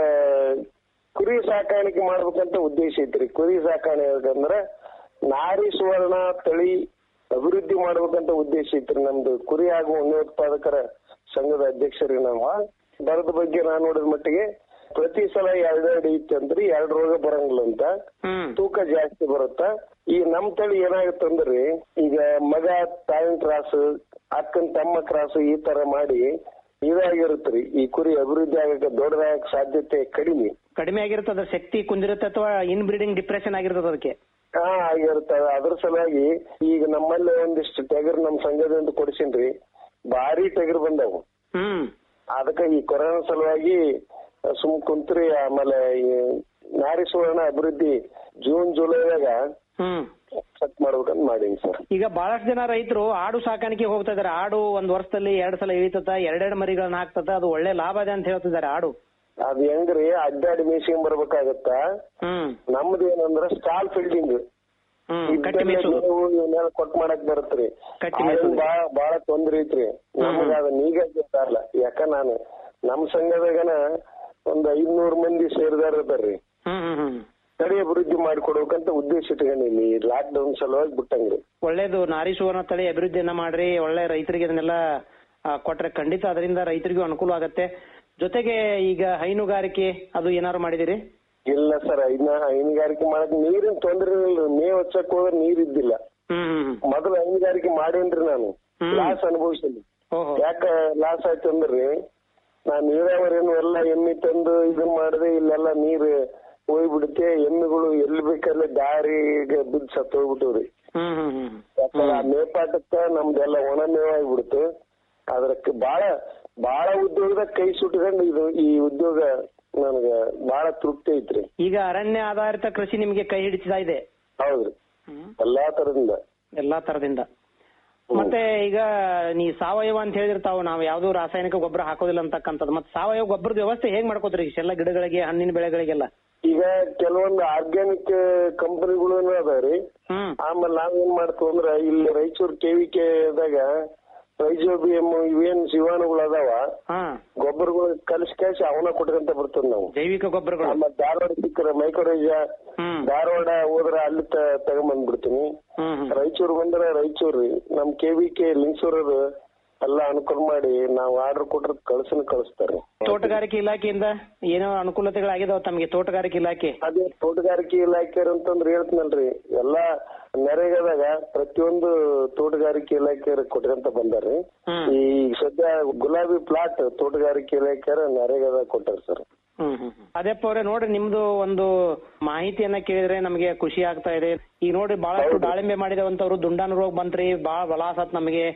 Speaker 5: ಕುರಿ ಸಾಕಾಣಿಕೆ ಮಾಡ್ಬೇಕಂತ ಉದ್ದೇಶ ಐತ್ರಿ ಕುರಿ ಸಾಕಾಣಿಕೆ ಅಂದ್ರ ನಾರಿ ಸುವರ್ಣ ತಳಿ ಅಭಿವೃದ್ಧಿ ಮಾಡ್ಬೇಕಂತ ಉದ್ದೇಶ ಐತ್ರಿ ನಮ್ದು ಕುರಿ ಹಾಗೂ ಉಣ್ಣೆ ಉತ್ಪಾದಕರ ಸಂಘದ ಅಧ್ಯಕ್ಷರಿಗೆ ನಾವು ದರದ ಬಗ್ಗೆ ನಾನು ನೋಡಿದ ಮಟ್ಟಿಗೆ ಪ್ರತಿ ಸಲ ಎರಡೆರಡು ಇತ್ತಂದ್ರಿ ಎರಡು ರೋಗ ಬರಂಗಿಲ್ಲ ಅಂತ
Speaker 4: ಹ್ಮ್
Speaker 5: ತೂಕ ಜಾಸ್ತಿ ಬರುತ್ತ ಈ ನಮ್ ತಳಿ ಏನಾಗುತ್ತಂದ್ರಿ ಈಗ ಮಗ ತಾಯಿನ ಕ್ರಾಸ್ ಅಕ್ಕನ್ ತಮ್ಮ ಕ್ರಾಸ್ ಈ ತರ ಮಾಡಿ ಇದಾಗಿರುತ್ತ್ರಿ ಈ ಕುರಿ ಅಭಿವೃದ್ಧಿ ಆಗಕ್ಕೆ ದೊಡ್ಡದಾಗಕ್ಕೆ ಸಾಧ್ಯತೆ ಕಡಿಮೆ
Speaker 4: ಕಡಿಮೆ ಆಗಿರುತ್ತೆ ಅದ್ರ ಶಕ್ತಿ ಕುಂದಿರುತ್ತೆ ಅಥವಾ ಇನ್ ಬ್ರೀಡಿಂಗ್ ಡಿಪ್ರೆಷನ್ ಆಗಿರ್ತದೆ ಅದಕ್ಕೆ
Speaker 5: ಹಾ ಆಗಿರ್ತವೆ ಅದ್ರ ಸಲುವಾಗಿ ಈಗ ನಮ್ಮಲ್ಲಿ ಒಂದಿಷ್ಟು ಟಗರ್ ನಮ್ ಸಂಘದಿಂದ ಕೊಡಿಸಿನ್ರಿ ಭಾರಿ ಟಗರ್ ಬಂದವು
Speaker 4: ಹ್ಮ್
Speaker 5: ಅದಕ್ಕೆ ಈ ಕೊರೋನಾ ಸಲುವಾಗಿ ಸುಮ್ ಕುಂತ್ರಿ ಆಮೇಲೆ ಈ ನಾರಿ ಸುವರ್ಣ ಅಭಿವೃದ್ಧಿ ಜೂನ್ ಜುಲೈದಾಗ
Speaker 4: ಹ್ಮ್
Speaker 5: ಸೆಟ್ ಮಾಡ್ಬೇಕಂತ ಮಾಡೀನಿ ಸರ್
Speaker 4: ಈಗ ಬಹಳಷ್ಟು ಜನ ರೈತರು ಆಡು ಸಾಕಾಣಿಕೆ ಹೋಗ್ತಾ ಇದಾರೆ ಆಡು ಒಂದ್ ವರ್ಷದಲ್ಲಿ ಎರಡ್ ಸಲ ಇಳಿತದ ಎರಡೆರಡು ಮರಿಗಳನ್ನ ಹಾಕ್ತದ ಅದು ಒಳ್ಳೆ ಲಾಭ ಇದೆ ಅಂತ ಹೇಳ್ತಿದ್ದಾರೆ ಆಡು
Speaker 5: ಅದ್ ಹೆಂಗ್ರಿ ಅಡ್ಡಾಡಿ ಮೇಯ್ಸ್ಕೊಂಡ್ ಬರ್ಬೇಕಾಗತ್ತ
Speaker 4: ಹ್ಮ್
Speaker 5: ನಮ್ದು ಏನಂದ್ರ ಸ್ಟಾಲ್ ಫೀಲ್ಡಿಂಗ್
Speaker 4: ಹ್ಮ್ ಕಟ್ಟಿ ಮೇಯ್ಸೋದು
Speaker 5: ಇವನ್ನೆಲ್ಲ ಕೊಟ್ ಮಾಡಕ್ ಬರತ್ರಿ
Speaker 4: ಕಟ್ಟಿ
Speaker 5: ಆಳಿನ
Speaker 4: ಮೇಯ್ಸೋದು.
Speaker 5: ಬಾಳ ಬಾಳ ತೊಂದ್ರೆ ಐತ್ರಿ ನಮಗ ಅದನ್ನ ಈಗ ಗೊತ್ತಾಗಲ್ಲ ಯಾಕ ನಾನು ನಮ್ ಸಂಘದಾಗನ ಒಂದ್ ಐದ್ನೂರ್ ಮಂದಿ ಸೇರಿದಾರ ಅದಾರ್ರಿ
Speaker 4: ಹ್ಮ್ ಹ್ಮ್ ಹ್ಮ್
Speaker 5: ತಳಿ ಅಭಿವೃದ್ಧಿ ಮಾಡಿಕೊಡ್ಬೇಕಂತ ಉದ್ದೇಶ ಇಟ್ಕೊಂಡಿನಿ ಈ ಲಾಕ್ ಡೌನ್ ಸಲುವಾಗಿ ಬಿಟ್ಟಂಗ್ರಿ
Speaker 4: ಒಳ್ಳೇದು ನಾರಿ ಸುವರ್ಣ ತಳಿ ಅಭಿವೃದ್ಧಿಯನ್ನ ಮಾಡ್ರಿ ಒಳ್ಳೆ ರೈತರಿಗೆ ಇದನ್ನೆಲ್ಲ ಆ, ಕೊಟ್ರೆ ಖಂಡಿತ ಅದರಿಂದ ರೈತರಿಗೂ ಅನುಕೂಲ ಆಗತ್ತೆ ಜೊತೆಗೆ ಈಗ ಹೈನುಗಾರಿಕೆ ಅದು ಏನಾದ್ರು ಮಾಡಿದಿರಿ
Speaker 5: ಇಲ್ಲ ಸರ್ ಐನ ಹೈನುಗಾರಿಕೆ ಮಾಡಕ್ ನೀರಿನ ತೊಂದ್ರೆ ಇಲ್ಲ ಮೇವ್ ಹಚ್ಚಕ್ ಹೋದ್ರೆ ನೀರ್ ಇದ್ದಿಲ್ಲ
Speaker 4: ಹ್ಮ್ ಹ್ಮ್
Speaker 5: ಮೊದಲು ಹೈನುಗಾರಿಕೆ ಮಾಡೇನ್ರಿ ನಾನು
Speaker 4: ಹ್ಮ್.
Speaker 5: ಲಾಸ್ ಅನುಭವಿಸಿನಿ
Speaker 4: ಓಹೋ
Speaker 5: ಯಾಕ ಲಾಸ್ ಆಯ್ತು ಅಂದ್ರಿ ನಾನ್ ನೀರಾವರಿಯನ್ನು ಎಲ್ಲ ಎಮ್ಮಿ ತಂದು ಇದನ್ ಮಾಡಿದೆ ಇಲ್ಲೆಲ್ಲ ನೀರ್ ಹೋಗ್ಬಿಡುತ್ತೆ ಎಮ್ಮಿಗಳು ಎಲ್ಲಿ ಬೇಕಲ್ಲಿ ದಾರಿಗೆ ಬಿದ್ದು ಸತ್ತು ಹೋಗ್ಬಿಟ್ಟವ್ರಿ
Speaker 4: ಹ್ಮ್ ಹ್ಮ್ ಹ್ಮ್
Speaker 5: ಯಾಕಂದ್ರೆ ಆ ಮೇಪಾಟಕ್ಕ ನಮ್ದೆಲ್ಲ ಒಣ ಮೇವ್ ಆಗ್ಬಿಡ್ತು ಅದ್ರಕ್ಕೆ ಬಾಳ ಬಾಳ ಉದ್ಯೋಗದಾಗ ಕೈ ಸುಟ್ಕೊಂಡು ಇದು ಈ ಉದ್ಯೋಗ ನನಗ ಬಾಳ ತೃಪ್ತಿ ಐತ್ರಿ
Speaker 4: ಈಗ ಅರಣ್ಯ ಆಧಾರಿತ ಕೃಷಿ ನಿಮ್ಗೆ ಕೈ ಹಿಡಿತಾ ಇದೆ
Speaker 5: ಹೌದ್ರಿ ಎಲ್ಲಾ ತರದಿಂದ
Speaker 4: ಎಲ್ಲಾ ತರದಿಂದ ಮತ್ತೆ ಈಗ ನೀ ಸಾವಯವ ಅಂತ ಹೇಳಿರ್ತಾವ ನಾವು ಯಾವ್ದು ರಾಸಾಯನಿಕ ಗೊಬ್ಬರ ಹಾಕೋದಿಲ್ಲ ಅಂತಕ್ಕಂಥದ್ದು ಮತ್ತೆ ಸಾವಯವ ಗೊಬ್ಬರದ ವ್ಯವಸ್ಥೆ ಹೇಗ್ ಮಾಡ್ಕೋತೀರಿ ಇಷ್ಟೆಲ್ಲ ಗಿಡಗಳಿಗೆ ಹಣ್ಣಿನ ಬೆಳೆಗಳಿಗೆಲ್ಲ
Speaker 5: ಈಗ ಕೆಲವೊಂದು ಆರ್ಗ್ಯಾನಿಕ್ ಕಂಪನಿಗಳು ಅದಾವ್ರಿ
Speaker 4: ಹ್ಮ್
Speaker 5: ಆಮೇಲೆ ನಾವೇನ್ ಮಾಡ್ತೀವಿ ಅಂದ್ರ ಇಲ್ಲಿ ರಾಯಚೂರ್ ಕೆವಿಕೆದಾಗ ರೈಜೋಬಿಯಂ ಇವೇನ್ ಜೀವಾಣುಗಳು ಅದಾವ
Speaker 4: ಹಾ
Speaker 5: ಗೊಬ್ಬರಗಳು ಕಲಿಸಿ ಕಲಿಸಿ ಅವನ್ನ ಕೊಟ್ಕೊಂತ ಬರ್ತದ ನಾವು
Speaker 4: ಜೈವಿಕ ಗೊಬ್ಬರಗಳು
Speaker 5: ಆಮೇಲೆ ಧಾರವಾಡ ಸಿಕ್ಕರೆ ಮೈಕ್ರೋರೈಜ
Speaker 4: ಹ್ಮ್
Speaker 5: ಧಾರವಾಡ ಹೋದ್ರ ಅಲ್ಲಿ ತ- ತಗೊಂಬಂದ್ಬಿಡ್ತೀನಿ
Speaker 4: ಹ್ಮ್ ಹ್ಮ್
Speaker 5: ರಾಯಚೂರ್ ಬಂದ್ರೆ ರಾಯಚೂರ್ ರೀ ನಮ್ ಕೆವಿಕೆ ಲಿಂಗಸೂರರು ಎಲ್ಲ ಅನುಕೂಲ ಮಾಡಿ ನಾವು ಆರ್ಡರ್ ಕೊಟ್ರ ಕಳ್ಸನ್ ಕಳಿಸ್ತಾರೆ
Speaker 4: ತೋಟಗಾರಿಕೆ ಇಲಾಖೆಯಿಂದ ಏನೋ ಅನುಕೂಲತೆಗಳಾಗಿದಾವ ತಮಗೆ ತೋಟಗಾರಿಕೆ ಇಲಾಖೆ
Speaker 5: ಅದೇ ತೋಟಗಾರಿಕೆ ಇಲಾಖೆಯರು ಅಂತಂದ್ರೆ ಹೇಳ್ತೀನಲ್ರಿ ಎಲ್ಲಾ ನರೇಗಾದಾಗ ಪ್ರತಿಯೊಂದು ತೋಟಗಾರಿಕೆ ಇಲಾಖೆಯರು ಕೊಟ್ಕೊಂತ ಬಂದಾರ್ರಿ
Speaker 4: ಹ್ಮ್
Speaker 5: ಈ ಸದ್ಯ ಗುಲಾಬಿ ಪ್ಲಾಟ್ ತೋಟಗಾರಿಕೆ ಇಲಾಖೆಯರ ನರೇಗಾದಾಗ ಕೊಟ್ಟಾರ ಸರ್
Speaker 4: ಹ್ಮ್ ಹ್ಮ್ ಅದೇಪ್ಪ ಅವ್ರೆ ನೋಡ್ರಿ ನಿಮ್ದು ಒಂದು ಮಾಹಿತಿಯನ್ನ ಕೇಳಿದ್ರೆ ನಮಗೆ ಖುಷಿ ಆಗ್ತಾ ಇದೆ ಈಗ ನೋಡ್ರಿ ಬಹಳಷ್ಟು ದಾಳಿಂಬೆ ಮಾಡಿದವಂತವ್ರು ದುಂಡಾನು ರೋಗ ಬಂತ್ರಿ ಬಹಳ ಲಾಸ್ ಆತ್ ನಮಗೆ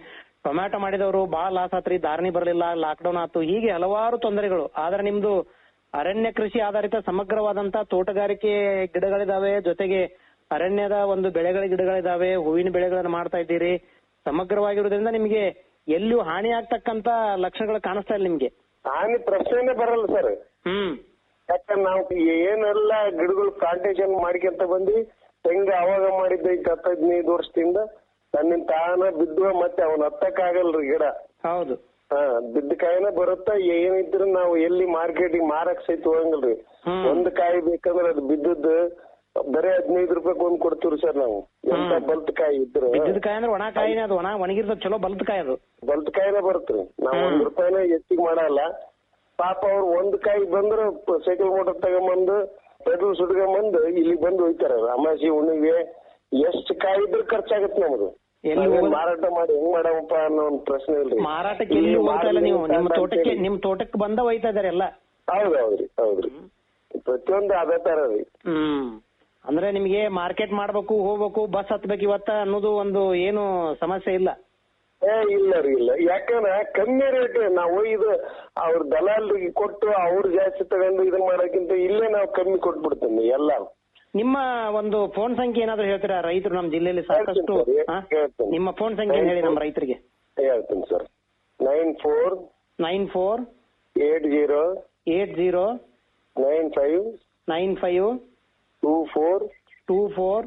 Speaker 4: ಟೊಮ್ಯಾಟೊ ಮಾಡಿದವರು ಬಹಳ ಲಾಸ್ ಆತ್ರಿ ಧಾರಣಿ ಬರಲಿಲ್ಲ ಲಾಕ್ಡೌನ್ ಆತು ಹೀಗೆ ಹಲವಾರು ತೊಂದರೆಗಳು ಆದ್ರೆ ನಿಮ್ದು ಅರಣ್ಯ ಕೃಷಿ ಆಧಾರಿತ ಸಮಗ್ರವಾದಂತ ತೋಟಗಾರಿಕೆ ಗಿಡಗಳಿದಾವೆ ಜೊತೆಗೆ ಅರಣ್ಯದ ಒಂದು ಬೆಳೆಗಳ ಗಿಡಗಳಿದಾವೆ ಹೂವಿನ ಬೆಳೆಗಳನ್ನ ಮಾಡ್ತಾ ಇದ್ದೀರಿ ಸಮಗ್ರವಾಗಿರೋದ್ರಿಂದ ನಿಮ್ಗೆ ಎಲ್ಲಿಯೂ ಹಾನಿ ಆಗ್ತಕ್ಕಂತ ಲಕ್ಷಣಗಳು ಕಾಣಿಸ್ತಾ ಇಲ್ಲ ನಿಮ್ಗೆ
Speaker 5: ಹಾನಿ ಪ್ರಶ್ನೆನೇ ಬರಲ್ಲ ಸರ್
Speaker 4: ಹ್ಮ್
Speaker 5: ಯಾಕಂದ್ರೆ ನಾವು ಏನೆಲ್ಲ ಗಿಡಗಳು ಪ್ಲಾಂಟೇಶನ್ ಮಾಡ್ಕೊಂತ ಬಂದ್ವಿ ಹೆಂಗ ಅವಾಗ ಮಾಡಿದ್ದ ಈಗ ಹತ್ತು ಹದಿನೈದು ವರ್ಷದಿಂದ ತನ್ನಿಂದ ತಾನ ಬಿದ್ದು ಮತ್ತೆ ಅವನ್ ಹತ್ತಕ್ಕಾಗಲ್ರಿ ಗಿಡ
Speaker 4: ಹೌದು
Speaker 5: ಹಾ ಬಿದ್ದ ಕಾಯಿನ ಬರುತ್ತ ಏನಿದ್ರು ನಾವು ಎಲ್ಲಿ ಮಾರ್ಕೆಟಿಗೆ ಮಾರಕ್ ಸಹಿತ ಹೋಗಂಗಿಲ್ರಿ
Speaker 4: ಹ್ಮ್.
Speaker 5: ಒಂದ್ ಕಾಯಿ ಬೇಕಂದ್ರೆ ಅದು ಬಿದ್ದದ್ದು ಬರೀ ಹದಿನೈದು ರೂಪಾಯಿ ಒಂದ್ ಕೊಡ್ತೀವಿ ಸರ್ ನಾವು ಎಂತ
Speaker 4: ಹ್ಮ್.
Speaker 5: ಬಲ್ತ್ ಕಾಯಿ ಇದ್ರೆ
Speaker 4: ಬಿದ್ದಿದ ಕಾಯಿ ಅಂದ್ರೆ ಒಣ ಕಾಯಿನೇ ಅದು ಒಣ ಒಣಗಿರ್ತದ ಚಲೋ ಬಲ್ತ್ ಕಾಯಿ ಅದು
Speaker 5: ಬಲ್ತ್ ಕಾಯಿನೇ ಬರುತ್ತ್ರಿ ನಾವ್
Speaker 4: ಹ್ಮ್.
Speaker 5: ಒಂದ್ ರೂಪಾಯಿನ ಹೆಚ್ಚಿಗೆ ಮಾಡಲ್ಲ ಪಾಪ ಅವ್ರು ಒಂದ್ ಕಾಯಿ ಬಂದ್ರೆ ಸೈಕಲ್ ಮೋಟರ್ ತಗೊಂಬಂದು ಪೆಟ್ರೋಲ್ ಸುಟ್ಕೊಂಬಂದು ಇಲ್ಲಿ ಬಂದು ಒಯ್ತಾರ ಅಮಾಸಿ ಹುಣ್ಣಿಗೆ ಎಷ್ಟ್ ಕಾಯಿ ಇದ್ರೆ ಖರ್ಚಾಗತ್ತೆ ನಮ್ದು
Speaker 4: ಎಲ್ಲಿ
Speaker 5: ನಾವೇನ್
Speaker 4: ಹೋಗೋದು?
Speaker 5: ಮಾರಾಟ ಮಾಡಿ ಹೆಂಗ್ ಮಾಡವಪ್ಪ ಅನ್ನೋ ಒಂದ್ ಪ್ರಶ್ನೆ ಇಲ್ರಿ
Speaker 4: ಮಾರಾಟಕ್ಕೆ ಎಲ್ಲಿ ಹೋಗ್ತಾ ಇಲ್ಲ ನೀವು ನಿಮ್ಮ ತೋಟಕ್ಕೆ ನಿಮ್ ತೋಟಕ್ಕೆ ಬಂದ ಒಯ್ತಾ ಇದಾರೆ ಎಲ್ಲ
Speaker 5: ಹೌದ್ ಹೌದ್ರಿ ಹೌದ್ರಿ ಪ್ರತಿಯೊಂದು ಅದೇ ತರ ರೀ
Speaker 4: ಹ್ಮ್ ಅಂದ್ರೆ ನಿಮ್ಗೆ ಮಾರ್ಕೆಟ್ ಮಾಡ್ಬೇಕು ಹೋಗ್ಬೇಕು ಬಸ್ ಹತ್ಬೇಕು ಇವತ್ತ ಅನ್ನೋದು ಒಂದು ಏನು ಸಮಸ್ಯೆ ಇಲ್ಲ
Speaker 5: ಏ ಇಲ್ಲ ರೀ ಇಲ್ಲ ಯಾಕಂದ್ರೆ ಕಮ್ಮಿ ರೇಟ್ ನಾವು ಇದು ಅವ್ರ ದಲಾಲ್ರಿಗೆ ಕೊಟ್ಟು ಅವ್ರು ಜಾಸ್ತಿ ತಗೊಂಡು ಇದನ್ನ ಮಾಡೋಕ್ಕಿಂತ ಇಲ್ಲೇ ನಾವು ಕಮ್ಮಿ ಕೊಟ್ಬಿಡ್ತೀನಿ ಎಲ್ಲ
Speaker 4: ನಿಮ್ಮ ಒಂದು ಫೋನ್ ಸಂಖ್ಯೆ ಏನಾದ್ರು ಹೇಳ್ತೀರಾ ರೈತರು ನಮ್ಮ ಜಿಲ್ಲೆಯಲ್ಲಿ ಸಾಕಷ್ಟು
Speaker 5: ಹೇಳ್ತೀನಿ ಸರ್,
Speaker 4: ಹಾ?
Speaker 5: ಹೇಳ್ತೀನಿ.
Speaker 4: ನಿಮ್ಮ ಫೋನ್ ಸಂಖ್ಯೆ ಹೇಳಿ ನಮ್ಮ ರೈತರಿಗೆ
Speaker 5: ಹೇಳ್ತೀನಿ sir nine four
Speaker 4: nine four
Speaker 5: eight zero
Speaker 4: eight zero
Speaker 5: nine five
Speaker 4: nine five
Speaker 5: two four
Speaker 4: two four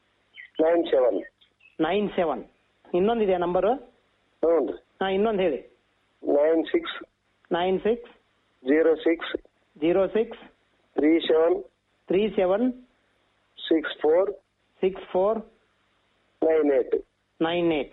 Speaker 5: nine seven
Speaker 4: nine seven ಇನ್ನೊಂದಿದೆ ನಂಬರ್
Speaker 5: ಹ್ಞೂ ರೀ
Speaker 4: ಹಾ ಇನ್ನೊಂದು ಹೇಳಿ
Speaker 5: nine six
Speaker 4: nine six
Speaker 5: zero six
Speaker 4: zero six
Speaker 5: three seven
Speaker 4: three seven
Speaker 5: six four
Speaker 4: six four
Speaker 5: nine eight
Speaker 4: nine eight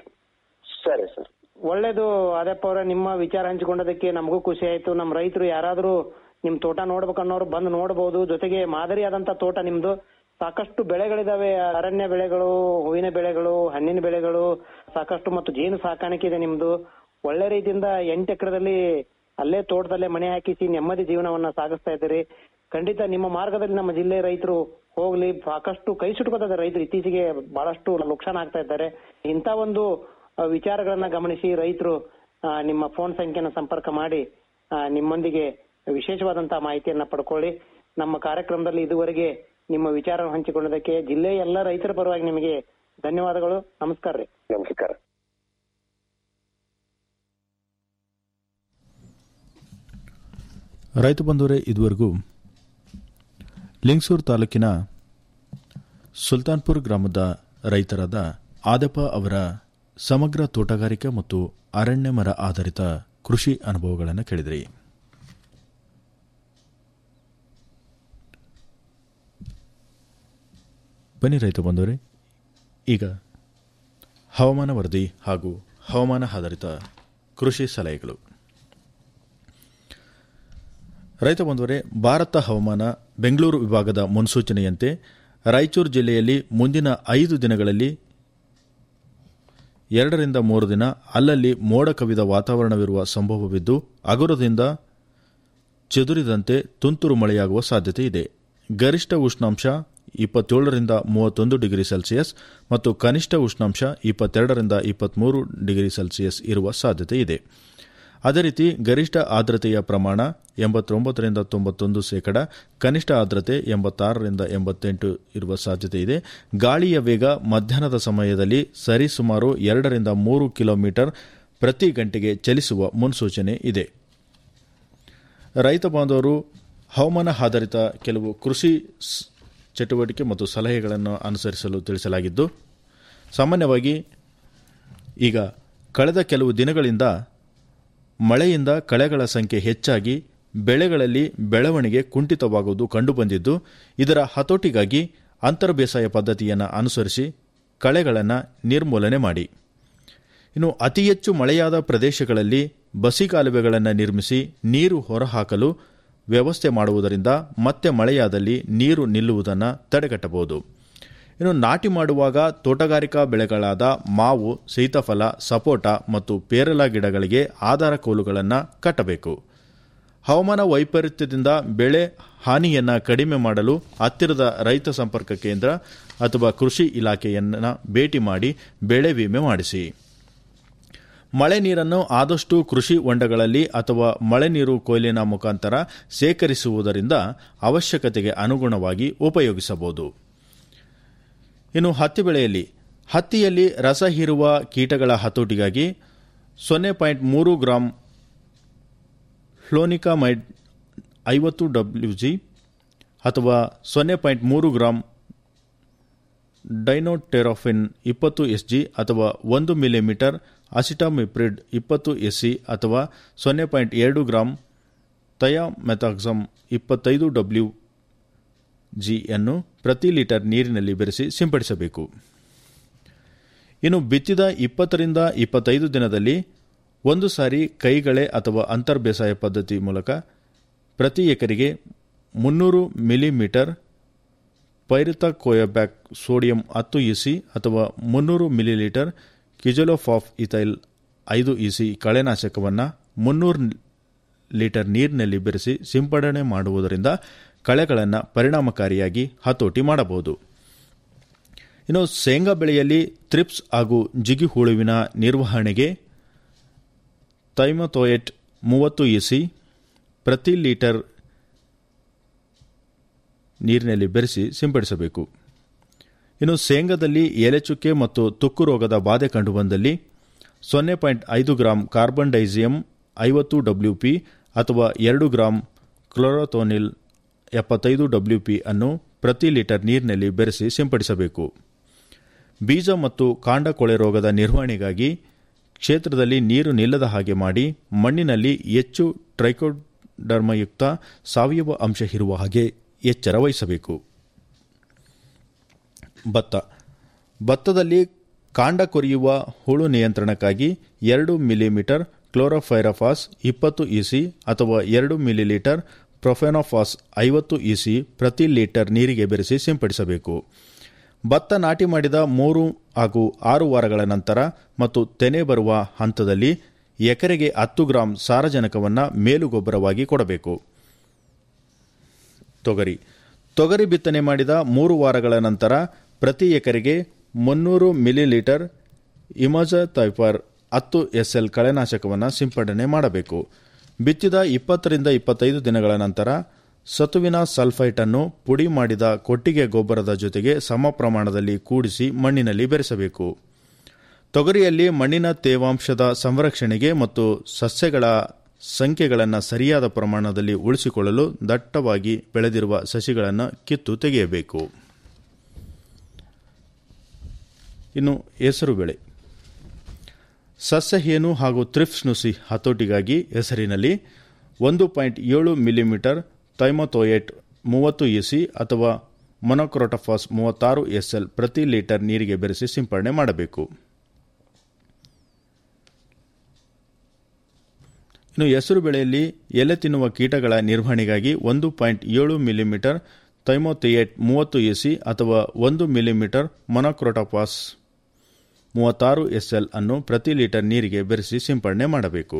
Speaker 5: ಸರಿ sir
Speaker 4: ಒಳ್ಳೇದು ಅದಪ್ಪ ಅವರ ನಿಮ್ಮ ವಿಚಾರ ಹಂಚಿಕೊಂಡದಕ್ಕೆ ನಮಗೂ ಖುಷಿ ಆಯ್ತು ನಮ್ಮ ರೈತರು ಯಾರಾದ್ರೂ ನಿಮ್ ತೋಟ ನೋಡ್ಬೇಕನ್ನೋರು ಬಂದು ನೋಡಬಹುದು ಜೊತೆಗೆ ಮಾದರಿಯಾದಂತ ತೋಟ ನಿಮ್ದು ಸಾಕಷ್ಟು ಬೆಳೆಗಳಿದಾವೆ ಅರಣ್ಯ ಬೆಳೆಗಳು ಹೂವಿನ ಬೆಳೆಗಳು ಹಣ್ಣಿನ ಬೆಳೆಗಳು ಸಾಕಷ್ಟು ಮತ್ತು ಜೇನು ಸಾಕಾಣಿಕೆ ಇದೆ ನಿಮ್ದು ಒಳ್ಳೆ ರೀತಿಯಿಂದ ಎಂಟು ಎಕರೆದಲ್ಲಿ ಅಲ್ಲೇ ತೋಟದಲ್ಲೇ ಮನೆ ಹಾಕಿಸಿ ನೆಮ್ಮದಿ ಜೀವನವನ್ನ ಸಾಗಿಸ್ತಾ ಇದ್ದೀರಿ ಖಂಡಿತ ನಿಮ್ಮ ಮಾರ್ಗದಲ್ಲಿ ನಮ್ಮ ಜಿಲ್ಲೆ ರೈತರು ಹೋಗ್ಲಿ ಸಾಕಷ್ಟು ಕೈ ಸುಟ್ಕೋತಾ ಇದ್ದಾರೆ ರೈತರು ಇತ್ತೀಚೆಗೆ ಬಹಳಷ್ಟು ನುಕ್ಸಾನ್ ಆಗ್ತಾ ಇದ್ದಾರೆ ಇಂಥ ಒಂದು ಆ, ವಿಚಾರಗಳನ್ನ ಗಮನಿಸಿ ರೈತರು ಆ, ನಿಮ್ಮ ಫೋನ್ ಸಂಖ್ಯೆನ ಸಂಪರ್ಕ ಮಾಡಿ ಆ, ನಿಮ್ಮೊಂದಿಗೆ ವಿಶೇಷವಾದಂತಹ ಮಾಹಿತಿಯನ್ನ ಪಡ್ಕೊಳ್ಳಿ ನಮ್ಮ ಕಾರ್ಯಕ್ರಮದಲ್ಲಿ ಇದುವರೆಗೆ ನಿಮ್ಮ ವಿಚಾರ ಹಂಚಿಕೊಂಡದಕ್ಕೆ ಜಿಲ್ಲೆಯ ಎಲ್ಲ ರೈತರ ಪರವಾಗಿ ನಿಮಗೆ ಧನ್ಯವಾದಗಳು ನಮಸ್ಕಾರ ರೀ
Speaker 5: ನಮಸ್ಕಾರ
Speaker 3: ರೈತ ಬಂಧುವರೇ ಇದುವರೆಗೂ ಲಿಂಗಸೂರು ತಾಲೂಕಿನ ಸುಲ್ತಾನ್ಪುರ್ ಗ್ರಾಮದ ರೈತರಾದ ಆದಪ್ಪ ಅವರ ಸಮಗ್ರ ತೋಟಗಾರಿಕೆ ಮತ್ತು ಅರಣ್ಯ ಮರ ಆಧಾರಿತ ಕೃಷಿ ಅನುಭವಗಳನ್ನು ಕೇಳಿದ್ರಿ ಬನ್ನಿ ರೈತ ಬಂಧುವರೇ ಈಗ ಹವಾಮಾನ ವರದಿ ಹಾಗೂ ಹವಾಮಾನ ಆಧಾರಿತ ಕೃಷಿ ಸಲಹೆಗಳು ರೈತ ಬಂಧುವರೇ ಭಾರತ ಹವಾಮಾನ ಬೆಂಗಳೂರು ವಿಭಾಗದ ಮುನ್ಸೂಚನೆಯಂತೆ ರಾಯಚೂರು ಜಿಲ್ಲೆಯಲ್ಲಿ ಮುಂದಿನ ಐದು ದಿನಗಳಲ್ಲಿ ಎರಡರಿಂದ ಮೂರು ದಿನ ಅಲ್ಲಲ್ಲಿ ಮೋಡ ಕವಿದ ವಾತಾವರಣವಿರುವ ಸಂಭವವಿದ್ದು ಹಗುರದಿಂದ ಚದುರಿದಂತೆ ತುಂತುರು ಮಳೆಯಾಗುವ ಸಾಧ್ಯತೆ ಇದೆ ಗರಿಷ್ಠ ಉಷ್ಣಾಂಶ ಇಪ್ಪತ್ತೇಳರಿಂದ ಮೂವತ್ತೊಂದು ಡಿಗ್ರಿ ಸೆಲ್ಸಿಯಸ್ ಮತ್ತು ಕನಿಷ್ಠ ಉಷ್ಣಾಂಶ ಇಪ್ಪತ್ತೆರಡರಿಂದ ಇಪ್ಪತ್ಮೂರು ಡಿಗ್ರಿ ಸೆಲ್ಸಿಯಸ್ ಇರುವ ಸಾಧ್ಯತೆ ಇದೆ ಅದೇ ರೀತಿ ಗರಿಷ್ಠ ಆರ್ದ್ರತೆಯ ಪ್ರಮಾಣ ಎಂಬತ್ತೊಂಬತ್ತರಿಂದ ತೊಂಬತ್ತೊಂದು ಶೇಕಡ ಕನಿಷ್ಠ ಆರ್ದ್ರತೆ ಎಂಬತ್ತಾರರಿಂದ ಎಂಬತ್ತೆಂಟು ಇರುವ ಸಾಧ್ಯತೆ ಇದೆ ಗಾಳಿಯ ವೇಗ ಮಧ್ಯಾಹ್ನದ ಸಮಯದಲ್ಲಿ ಸರಿಸುಮಾರು ಎರಡರಿಂದ ಮೂರು ಕಿಲೋಮೀಟರ್ ಪ್ರತಿ ಗಂಟೆಗೆ ಚಲಿಸುವ ಮುನ್ಸೂಚನೆ ಇದೆ ರೈತ ಬಾಂಧವರು ಹವಾಮಾನ ಆಧಾರಿತ ಕೆಲವು ಕೃಷಿ ಸ್- ಚಟುವಟಿಕೆ ಮತ್ತು ಸಲಹೆಗಳನ್ನು ಅನುಸರಿಸಲು ತಿಳಿಸಲಾಗಿದ್ದು ಸಾಮಾನ್ಯವಾಗಿ ಈಗ ಕಳೆದ ಕೆಲವು ದಿನಗಳಿಂದ ಮಳೆಯಿಂದ ಕಳೆಗಳ ಸಂಖ್ಯೆ ಹೆಚ್ಚಾಗಿ ಬೆಳೆಗಳಲ್ಲಿ ಬೆಳವಣಿಗೆ ಕುಂಠಿತವಾಗುವುದು ಕಂಡುಬಂದಿದ್ದು ಇದರ ಹತೋಟಿಗಾಗಿ ಅಂತರ ಬೇಸಾಯ ಪದ್ಧತಿಯನ್ನು ಅನುಸರಿಸಿ ಕಳೆಗಳನ್ನು ನಿರ್ಮೂಲನೆ ಮಾಡಿ ಇನ್ನು ಅತಿ ಹೆಚ್ಚು ಮಳೆಯಾದ ಪ್ರದೇಶಗಳಲ್ಲಿ ಬಸಿ ಕಾಲುವೆಗಳನ್ನು ನಿರ್ಮಿಸಿ ನೀರು ಹೊರಹಾಕಲು ವ್ಯವಸ್ಥೆ ಮಾಡುವುದರಿಂದ ಮತ್ತೆ ಮಳೆಯಾದಲ್ಲಿ ನೀರು ನಿಲ್ಲುವುದನ್ನು ತಡೆಗಟ್ಟಬಹುದು ಇನ್ನು ನಾಟಿ ಮಾಡುವಾಗ ತೋಟಗಾರಿಕಾ ಬೆಳೆಗಳಾದ ಮಾವು ಸೀತಾಫಲ ಸಪೋಟ ಮತ್ತು ಪೇರಲ ಗಿಡಗಳಿಗೆ ಆಧಾರ ಕೋಲುಗಳನ್ನು ಕಟ್ಟಬೇಕು ಹವಾಮಾನ ವೈಪರೀತ್ಯದಿಂದ ಬೆಳೆ ಹಾನಿಯನ್ನು ಕಡಿಮೆ ಮಾಡಲು ಹತ್ತಿರದ ರೈತ ಸಂಪರ್ಕ ಕೇಂದ್ರ ಅಥವಾ ಕೃಷಿ ಇಲಾಖೆಯನ್ನು ಭೇಟಿ ಮಾಡಿ ಬೆಳೆ ವಿಮೆ ಮಾಡಿಸಿ ಮಳೆ ನೀರನ್ನು ಆದಷ್ಟು ಕೃಷಿ ಹೊಂಡಗಳಲ್ಲಿ ಅಥವಾ ಮಳೆ ನೀರು ಕೊಯ್ಲಿನ ಮುಖಾಂತರ ಸೇಕರಿಸುವುದರಿಂದ ಅವಶ್ಯಕತೆಗೆ ಅನುಗುಣವಾಗಿ ಉಪಯೋಗಿಸಬಹುದು ಇನ್ನು ಹತ್ತಿ ಬೆಳೆಯಲ್ಲಿ ಹತ್ತಿಯಲ್ಲಿ ರಸ ಹೀರುವ ಕೀಟಗಳ ಹತೋಟಿಗಾಗಿ ಸೊನ್ನೆ ಪಾಯಿಂಟ್ ಮೂರು ಗ್ರಾಂ ಫ್ಲೋನಿಕಾಮೈಡ್ ಐವತ್ತು ಡಬ್ಲ್ಯೂ ಜಿ ಅಥವಾ ಸೊನ್ನೆ ಪಾಯಿಂಟ್ ಮೂರು ಗ್ರಾಂ ಡೈನೋಟೆರಾಫಿನ್ ಇಪ್ಪತ್ತು ಎಸ್ ಜಿ ಅಥವಾ ಒಂದು ಮಿಲಿಮೀಟರ್ ಅಸಿಟಾಮಿಪ್ರಿಡ್ ಇಪ್ಪತ್ತು ಎಸ್ ಸಿ ಅಥವಾ ಸೊನ್ನೆ ಪಾಯಿಂಟ್ ಎರಡು ಗ್ರಾಂ ಥಯಾಮೆಥಾಕ್ಸಮ್ ಇಪ್ಪತ್ತೈದು ಡಬ್ಲ್ಯೂ ಜಿಯನ್ನು ಪ್ರತಿ ಲೀಟರ್ ನೀರಿನಲ್ಲಿ ಬೆರೆಸಿ ಸಿಂಪಡಿಸಬೇಕು ಇನ್ನು ಬಿತ್ತಿದ ಇಪ್ಪತ್ತರಿಂದ ಇಪ್ಪತ್ತೈದು ದಿನದಲ್ಲಿ ಒಂದು ಸಾರಿ ಕೈಗಳೆ ಅಥವಾ ಅಂತರ್ ಬೇಸಾಯ ಪದ್ಧತಿ ಮೂಲಕ ಪ್ರತಿ ಎಕರೆಗೆ ಮುನ್ನೂರು ಮಿಲಿಮೀಟರ್ ಪೈರಿತಾಕೋಯಬ್ಯಾಕ್ ಸೋಡಿಯಂ ಹತ್ತು ಇಸಿ ಅಥವಾ ಮುನ್ನೂರು ಮಿಲಿಲೀಟರ್ ಕಿಜೊಲೋಫಾಫ್ ಇಥೈಲ್ ಐದು ಇಸಿ ಕಳೆನಾಶಕವನ್ನು ಮುನ್ನೂರು ಲೀಟರ್ ನೀರಿನಲ್ಲಿ ಬೆರೆಸಿ ಸಿಂಪಡಣೆ ಮಾಡುವುದರಿಂದ ಕಳೆಗಳನ್ನು ಪರಿಣಾಮಕಾರಿಯಾಗಿ ಹತೋಟಿ ಮಾಡಬಹುದು ಇನ್ನು ಶೇಂಗಾ ಬೆಳೆಯಲ್ಲಿ ತ್ರಿಪ್ಸ್ ಹಾಗೂ ಜಿಗಿ ಹುಳುವಿನ ನಿರ್ವಹಣೆಗೆ ಥೈಮಥೋಯೆಟ್ ಮೂವತ್ತು ಇಸಿ ಪ್ರತಿ ಲೀಟರ್ ನೀರಿನಲ್ಲಿ ಬೆರೆಸಿ ಸಿಂಪಡಿಸಬೇಕು ಇನ್ನು ಶೇಂಗಾದಲ್ಲಿ ಎಲೆಚುಕ್ಕೆ ಮತ್ತು ತುಕ್ಕು ರೋಗದ ಬಾಧೆ ಕಂಡುಬಂದಲ್ಲಿ ಸೊನ್ನೆ ಪಾಯಿಂಟ್ ಐದು ಗ್ರಾಂ ಕಾರ್ಬನ್ ಡೈಸಿಯಂ ಐವತ್ತು ಡಬ್ಲ್ಯೂ ಪಿ ಅಥವಾ ಎರಡು ಗ್ರಾಂ ಕ್ಲೋರೋಥೋನಿಲ್ ಎಪ್ಪತ್ತೈದು ಡಬ್ಲ್ಯೂ ಪಿ ಅನ್ನು ಪ್ರತಿ ಲೀಟರ್ ನೀರಿನಲ್ಲಿ ಬೆರೆಸಿ ಸಿಂಪಡಿಸಬೇಕು ಬೀಜ ಮತ್ತು ಕಾಂಡ ಕೊಳೆ ರೋಗದ ನಿರ್ವಹಣೆಗಾಗಿ ಕ್ಷೇತ್ರದಲ್ಲಿ ನೀರು ನಿಲ್ಲದ ಹಾಗೆ ಮಾಡಿ ಮಣ್ಣಿನಲ್ಲಿ ಹೆಚ್ಚು ಟ್ರೈಕೋಡರ್ಮಯುಕ್ತ ಸಾವಯವ ಅಂಶ ಇರುವ ಹಾಗೆ ಎಚ್ಚರ ವಹಿಸಬೇಕು ಭತ್ತ ಭತ್ತದಲ್ಲಿ ಕಾಂಡ ಕೊರಿಯುವ ಹುಳು ನಿಯಂತ್ರಣಕ್ಕಾಗಿ ಎರಡು ಮಿಲಿಮೀಟರ್ ಕ್ಲೋರೋಫೈರಫಾಸ್ ಇಪ್ಪತ್ತು ಇಸಿ ಅಥವಾ ಎರಡು ಮಿಲಿಲೀಟರ್ ಪ್ರೊಫೆನೋಫಾಸ್ ಐವತ್ತು ಇಸಿ ಪ್ರತಿ ಲೀಟರ್ ನೀರಿಗೆ ಬೆರೆಸಿ ಸಿಂಪಡಿಸಬೇಕು ಭತ್ತ ನಾಟಿ ಮಾಡಿದ ಮೂರು ಹಾಗೂ ಆರು ವಾರಗಳ ನಂತರ ಮತ್ತು ತೆನೆ ಬರುವ ಹಂತದಲ್ಲಿ ಎಕರೆಗೆ ಹತ್ತು ಗ್ರಾಂ ಸಾರಜನಕವನ್ನು ಮೇಲುಗೊಬ್ಬರವಾಗಿ ಕೊಡಬೇಕು ತೊಗರಿ ತೊಗರಿ ಬಿತ್ತನೆ ಮಾಡಿದ ಮೂರು ವಾರಗಳ ನಂತರ ಪ್ರತಿ ಎಕರೆಗೆ ಮುನ್ನೂರು ಮಿಲಿಲೀಟರ್ ಇಮಜತೈಫರ್ ಹತ್ತು ಎಸ್ಎಲ್ ಕಳೆನಾಶಕವನ್ನು ಸಿಂಪಡಣೆ ಮಾಡಬೇಕು ಬಿತ್ತಿದ ಇಪ್ಪತ್ತರಿಂದ ಇಪ್ಪತ್ತೈದು ದಿನಗಳ ನಂತರ ಸತುವಿನ ಸಲ್ಫೈಟ್ ಅನ್ನು ಪುಡಿ ಮಾಡಿದ ಕೊಟ್ಟಿಗೆ ಗೊಬ್ಬರದ ಜೊತೆಗೆ ಸಮ ಪ್ರಮಾಣದಲ್ಲಿ ಕೂಡಿಸಿ ಮಣ್ಣಿನಲ್ಲಿ ಬೆರೆಸಬೇಕು ತೊಗರಿಯಲ್ಲಿ ಮಣ್ಣಿನ ತೇವಾಂಶದ ಸಂರಕ್ಷಣೆಗೆ ಮತ್ತು ಸಸ್ಯಗಳ ಸಂಖ್ಯೆಗಳನ್ನು ಸರಿಯಾದ ಪ್ರಮಾಣದಲ್ಲಿ ಉಳಿಸಿಕೊಳ್ಳಲು ದಟ್ಟವಾಗಿ ಬೆಳೆದಿರುವ ಸಸಿಗಳನ್ನು ಕಿತ್ತು ತೆಗೆಯಬೇಕು ಇನ್ನು ಹೆಸರು ಬೆಳೆ ಸಸ್ಯಹೇನು ಹಾಗೂ ಥ್ರಿಪ್ಸ್ ನುಸಿ ಹತೋಟಿಗಾಗಿ ಹೆಸರಿನಲ್ಲಿ ಒಂದು ಪಾಯಿಂಟ್ ಏಳು ಮಿಲಿಮೀಟರ್ ಥೈಮಥೋಯೇಟ್ ಮೂವತ್ತು ಎಸಿ ಅಥವಾ ಮೊನೊಕ್ರೋಟಫಾಸ್ ಮೂವತ್ತಾರು ಎಸ್ಎಲ್ ಪ್ರತಿ ಲೀಟರ್ ನೀರಿಗೆ ಬೆರೆಸಿ ಸಿಂಪಡಣೆ ಮಾಡಬೇಕು ಇನ್ನು ಹೆಸರು ಬೆಳೆಯಲ್ಲಿ ಎಲೆ ತಿನ್ನುವ ಕೀಟಗಳ ನಿರ್ವಹಣೆಗಾಗಿ ಒಂದು ಪಾಯಿಂಟ್ ಏಳು ಮಿಲಿಮೀಟರ್ ಥೈಮೋಥಿಯೇಟ್ ಮೂವತ್ತು ಎಸಿ ಅಥವಾ ಒಂದು ಮಿಲಿಮೀಟರ್ ಮೊನೊಕ್ರೋಟೋಪಾಸ್ ಮೂವತ್ತಾರು ಎಸ್ಎಲ್ ಅನ್ನು ಪ್ರತಿ ಲೀಟರ್ ನೀರಿಗೆ ಬೆರೆಸಿ ಸಿಂಪಡಣೆ ಮಾಡಬೇಕು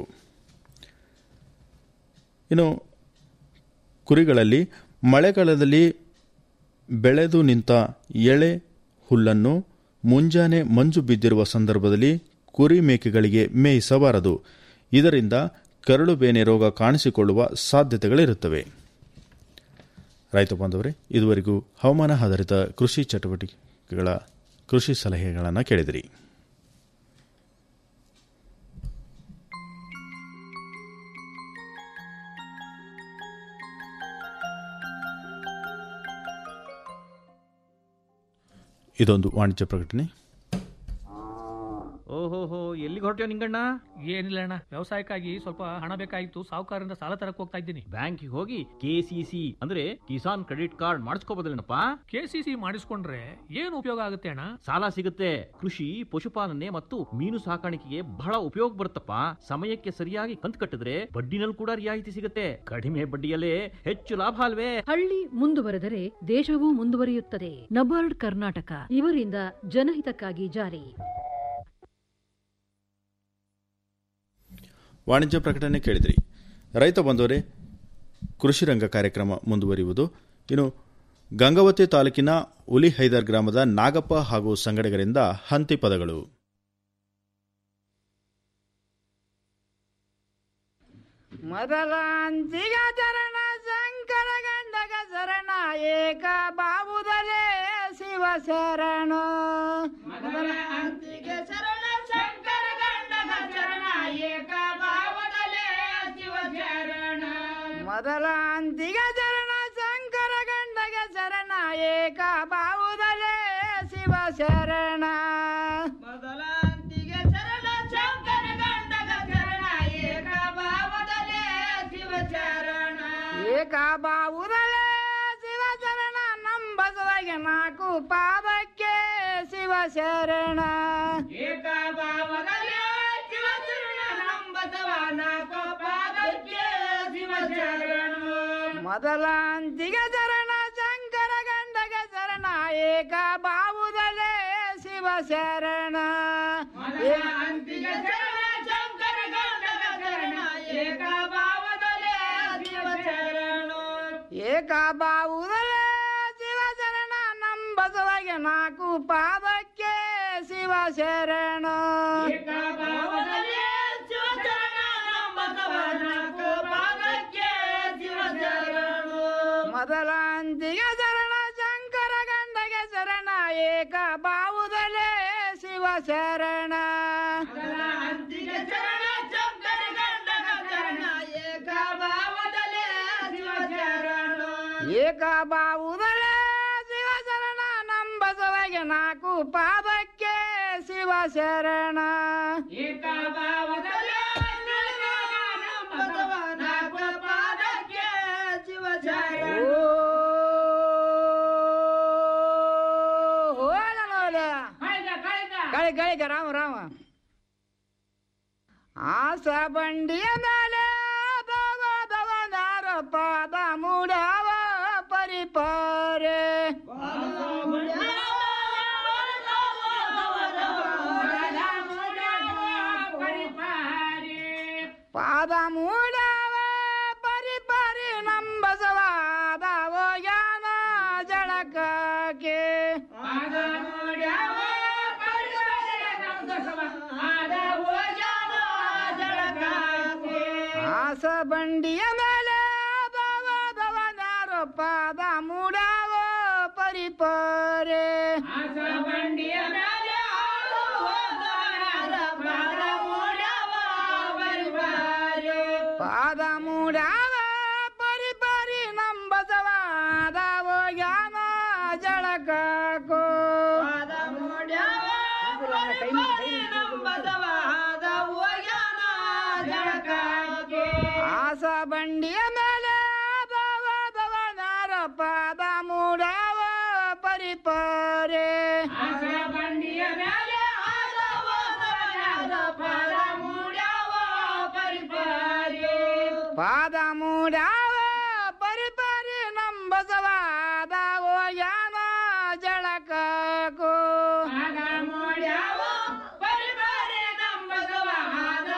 Speaker 3: ಇನ್ನು ಕುರಿಗಳಲ್ಲಿ ಮಳೆಗಾಲದಲ್ಲಿ ಬೆಳೆದು ನಿಂತ ಎಳೆ ಹುಲ್ಲನ್ನು ಮುಂಜಾನೆ ಮಂಜು ಬಿದ್ದಿರುವ ಸಂದರ್ಭದಲ್ಲಿ ಕುರಿ ಮೇಕೆಗಳಿಗೆ ಮೇಯಿಸಬಾರದು ಇದರಿಂದ ಕರಳು ಬೇನೆ ರೋಗ ಕಾಣಿಸಿಕೊಳ್ಳುವ ಸಾಧ್ಯತೆಗಳಿರುತ್ತವೆ ರೈತ ಬಾಂಧವರೇ ಇದುವರೆಗೂ ಹವಾಮಾನ ಆಧಾರಿತ ಕೃಷಿ ಚಟುವಟಿಕೆಗಳ ಕೃಷಿ ಸಲಹೆಗಳನ್ನು ಕೇಳಿದಿರಿ ಇದೊಂದು ವಾಣಿಜ್ಯ ಪ್ರಕಟಣೆ
Speaker 6: ಓಹೋಹೋ ಎಲ್ಲಿಗೆ ಹೊರಟ್ಯೋ ನಿಂಗಣ್ಣ
Speaker 7: ಏನಿಲ್ಲ ಅಣ್ಣ ವ್ಯವಸಾಯಕ್ಕಾಗಿ ಸ್ವಲ್ಪ ಹಣ ಬೇಕಾಗಿತ್ತು ಸಾಹುಕಾರರಿಂದ ಸಾಲ ತರಕ್ ಹೋಗ್ತಾ ಇದ್ದೀನಿ
Speaker 6: ಬ್ಯಾಂಕಿಗೆ ಹೋಗಿ ಕೆಸಿಸಿ ಅಂದ್ರೆ ಕಿಸಾನ್ ಕ್ರೆಡಿಟ್ ಕಾರ್ಡ್ ಮಾಡಿಸ್ಕೋಬೋದಲ್ಲೇನಪ್ಪ
Speaker 7: ಕೆಸಿಸಿ ಮಾಡಿಸ್ಕೊಂಡ್ರೆ ಏನು ಉಪಯೋಗ ಆಗುತ್ತೆ ಅಣ್ಣ
Speaker 6: ಸಾಲ ಸಿಗುತ್ತೆ ಕೃಷಿ ಪಶುಪಾಲನೆ ಮತ್ತು ಮೀನು ಸಾಕಾಣಿಕೆಗೆ ಬಹಳ ಉಪಯೋಗ ಬರುತ್ತಪ್ಪ ಸಮಯಕ್ಕೆ ಸರಿಯಾಗಿ ಕಂತು ಕಟ್ಟಿದ್ರೆ ಬಡ್ಡಿನಲ್ಲಿ ಕೂಡ ರಿಯಾಯಿತಿ ಸಿಗುತ್ತೆ ಕಡಿಮೆ ಬಡ್ಡಿಯಲ್ಲೇ ಹೆಚ್ಚು ಲಾಭ ಅಲ್ವೇ
Speaker 8: ಹಳ್ಳಿ ಮುಂದುವರೆದರೆ ದೇಶವೂ ಮುಂದುವರಿಯುತ್ತದೆ ನಬಾರ್ಡ್ ಕರ್ನಾಟಕ ಇವರಿಂದ ಜನಹಿತಕ್ಕಾಗಿ ಜಾರಿ
Speaker 3: ವಾಣಿಜ್ಯ ಪ್ರಕಟಣೆ ಕೇಳಿದ್ರಿ ರೈತ ಬಂದವರೇ ಕೃಷಿ ರಂಗ ಕಾರ್ಯಕ್ರಮ ಮುಂದುವರಿಯುವುದು ಇನ್ನು ಗಂಗಾವತಿ ತಾಲೂಕಿನ ಉಲಿ ಹೈದರ್ ಗ್ರಾಮದ ನಾಗಪ್ಪ ಹಾಗೂ ಸಂಗಡಿಗರಿಂದ ಹಂತಿ ಪದಗಳು
Speaker 9: ಮೊದಲಾಂತಿಗ ಚರಣ ಶಂಕರ ಗಂಡಗ ಶರಣ ಏಕ ಬಾವುದಲೇ ಶಿವ ಶರಣ ಮೊದಲಾಂತಿಗ ಶರಣ ಶಂಕರ ಗಂಡಗ ಶರಣ ಏಕ ಬಾವುದಲೇ ಶಿವ ಶರಣ ಮೊದಲಾಂತಿಗ ಚರಣ ಶಂಕರ ಗಂಡಗ ಶರಣ ಏಕ ಬಾವುದಲೇ ಶಿವ ಶರಣ ಮೊದಲಾಂತಿಗೆ ಶರಣ ಶಂಕರ ಗಂಡಗ ಶರಣ ಏಕ ಭಾವದಲೇ ಶಿವ ಶರಣ ಏಕ ಬಾವುದಲೇ ಶಿವ ಶರಣ ನಂಬಸುವಗೆ ನಾಲ್ಕು ಪಾದಕ್ಕೆ ಶಿವ ಶರಣ ಏಕ ಭಾವದಲೇ ಶಿವ ಶರಣ ನಂಬಸವ ನಾಲ್ಕು ಪಾದಕ್ಕೆ ಶಿವ ಶರಣ ಮೊದಲಾಂತಿಗೆ ಶರಣ ಶಂಕರ ಗಂಡಗ ಶರಣ ಏಕ ಬಾವುದಲೇ ಶಿವ ಶರಣ ಅಂತಿಗೆ ಶರಣ ಶಂಕರ ಗಂಡಗ ಶರಣ ಏಕ ಬಾವುದಲೇ ಶಿವ ಶರಣ ಏಕ ಬಾವುದಲೇ ಶಿವ ಶರಣ ನಂಬಸುವಗೆ ನಾಲ್ಕು ಪಾದಕ್ಕೆ ಶಿವ ಶರಣ ಏಕ ಬಾವುದಲೇ ಶಿವ ಶರಣ ನಂಬಸವ ನಾಲ್ಕು ಪಾದಕ್ಕೆ ಶಿವ ಶರಣ ಮೊದಲಾಂತಿಗೆ ಶರಣ ಶಂಕರ ಗಂಡಗೆ ಶರಣ ಏಕ ಬಾವುದಲೇ ಶಿವ ಶರಣ ಅಂತಿಗೆ ಶರಣ ಶಂಕರ ಗಂಡಗ ಶರಣ ಏಕ ಬಾವುದಲೇ ಶಿವ ಶರಣ ಏಕ ಬಾವುದಲೇ ಶಿವ ಶರಣ ನಂಬಸವಗೆ ನಾಲ್ಕು ಪಾದಕ್ಕೆ ಶಿವ ಶರಣ ಏಕ ಬಾವುದಲೇ ನಂಬಸವ ನಾಲ್ಕು ಪಾದಕ್ಕೆ ಶಿವ ಶರಣ ಕಳೆ ಕಳೆ ರಾಮ ರಾಮ ಆಸ ಬಂಡಿಯ ಮೇಲೆ ಭಗವದವನಾರ ಪಾದ ಮೂಡವ ಪರಿಪಾರೆ ಪಾದ ಮೂಡವ ಪರಿಪಾರಿ ನಂಬಸವಾದ ಯಾನ ಜಳಕಕ್ಕೆ ಪಾದ ಮೂಡವ ಆಸ ಬಂಡಿಯ ಮೇಲೆ ಭಗವದವನಾರ ಪಾದ ಮೂಡವ ಪರಿಪಾರೆ ಆಸ ಬಂಡಿಯ ಮೇಲೆ ಪಾದ ಮೂಡವ ಪರಿಪಾರಿ ನಂಬಸವಾದ ಯಾನ ಜಳಕೋ ಪಾದ ಮೂಡವ ಆಸ ಬಂಡಿಯ ಮೇಲೆ ಭಗವದವನಾರ ಪಾದ ಮೂಡವ ಪರಿಪಾರೆ ಆಸ ಬಂಡಿಯ ಮೇಲೆ ಪಾದ ಮೂಡವ ಪರಿಪಾರಿ ನಂಬಸವಾದ ಯಾನ ಜಳಕೋ ಪಾದ ಮೂಡವ ಪರಿಪಾರಿ ನಂಬಸವಾದ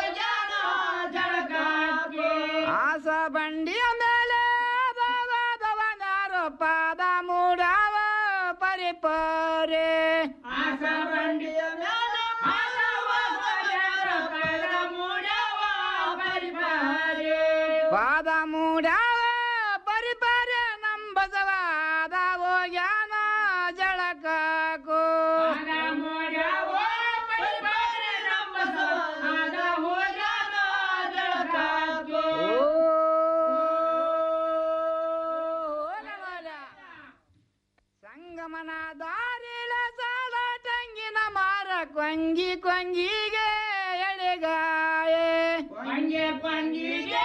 Speaker 9: ಆಸ ಬಂಡಿಯ ಮೇಲೆ ಭಗವದವನಾರ ಪಾದ ಮೂಡವ ಪರಿಪಾರೆ ಆಸ ಬಂಡಿಯ ಮೇಲೆ ಪಾದ ಮೂಡವ ಪರಿಪಾರೆ ನಂಬಸವಾದ ಯಾನ ಜಳಕೋ ಸಂಗಮನ ದಾರಿಲ ಸಾಲ ಟಂಗಿನ ಮಾರ ಕೊಂಗಿ ಕೊಂಗಿಗೆ ಎಳೆಗಾಯೆ ಕೊಂಗೆ ಕೊಂಗಿಗೆ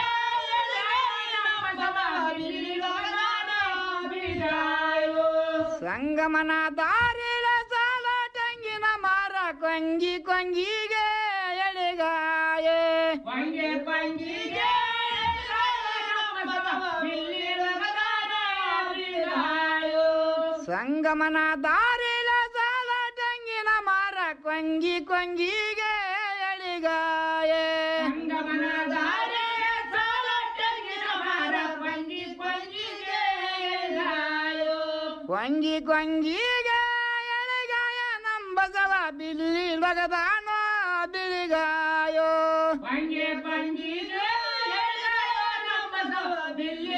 Speaker 9: ಸಂಗಮನ ದಾರಿಲ ಸಾಲ ಟಂಗಿನ ಮಾರ ಕೊಂಗಿ ಕೊಂಗಿಗೆ ಎಳೆಗಾಯೆ ಕೊಂಗೆ ಕೊಂಗಿಗೆ ಸಂಗಮನ ದಾರಿಲ ಸಾಲ ಟಂಗಿನ ಮಾರ ಕೊಂಗಿ ಕೊಂಗಿಗೆ ಎಳಿಗಾಯೆ ಸಂಗಮನ ದಾರಿಲ ಸಾಲ ಟಂಗಿನ ಮಾರ ಕೊಂಗಿ ಕೊಂಗಿಗೆ ಕೊಂಗಿ ಕೊಂಗಿಗೆ ಎಳೆಗಾಯ ನಂಬಸವ ಬಿಲ್ಲಿ ಲಗದಾನ ಬಿಳಿಗಾಯೋ ಕೊಂಗಿ ಕೊಂಗಿಗೆ ಬಿಲ್ಲು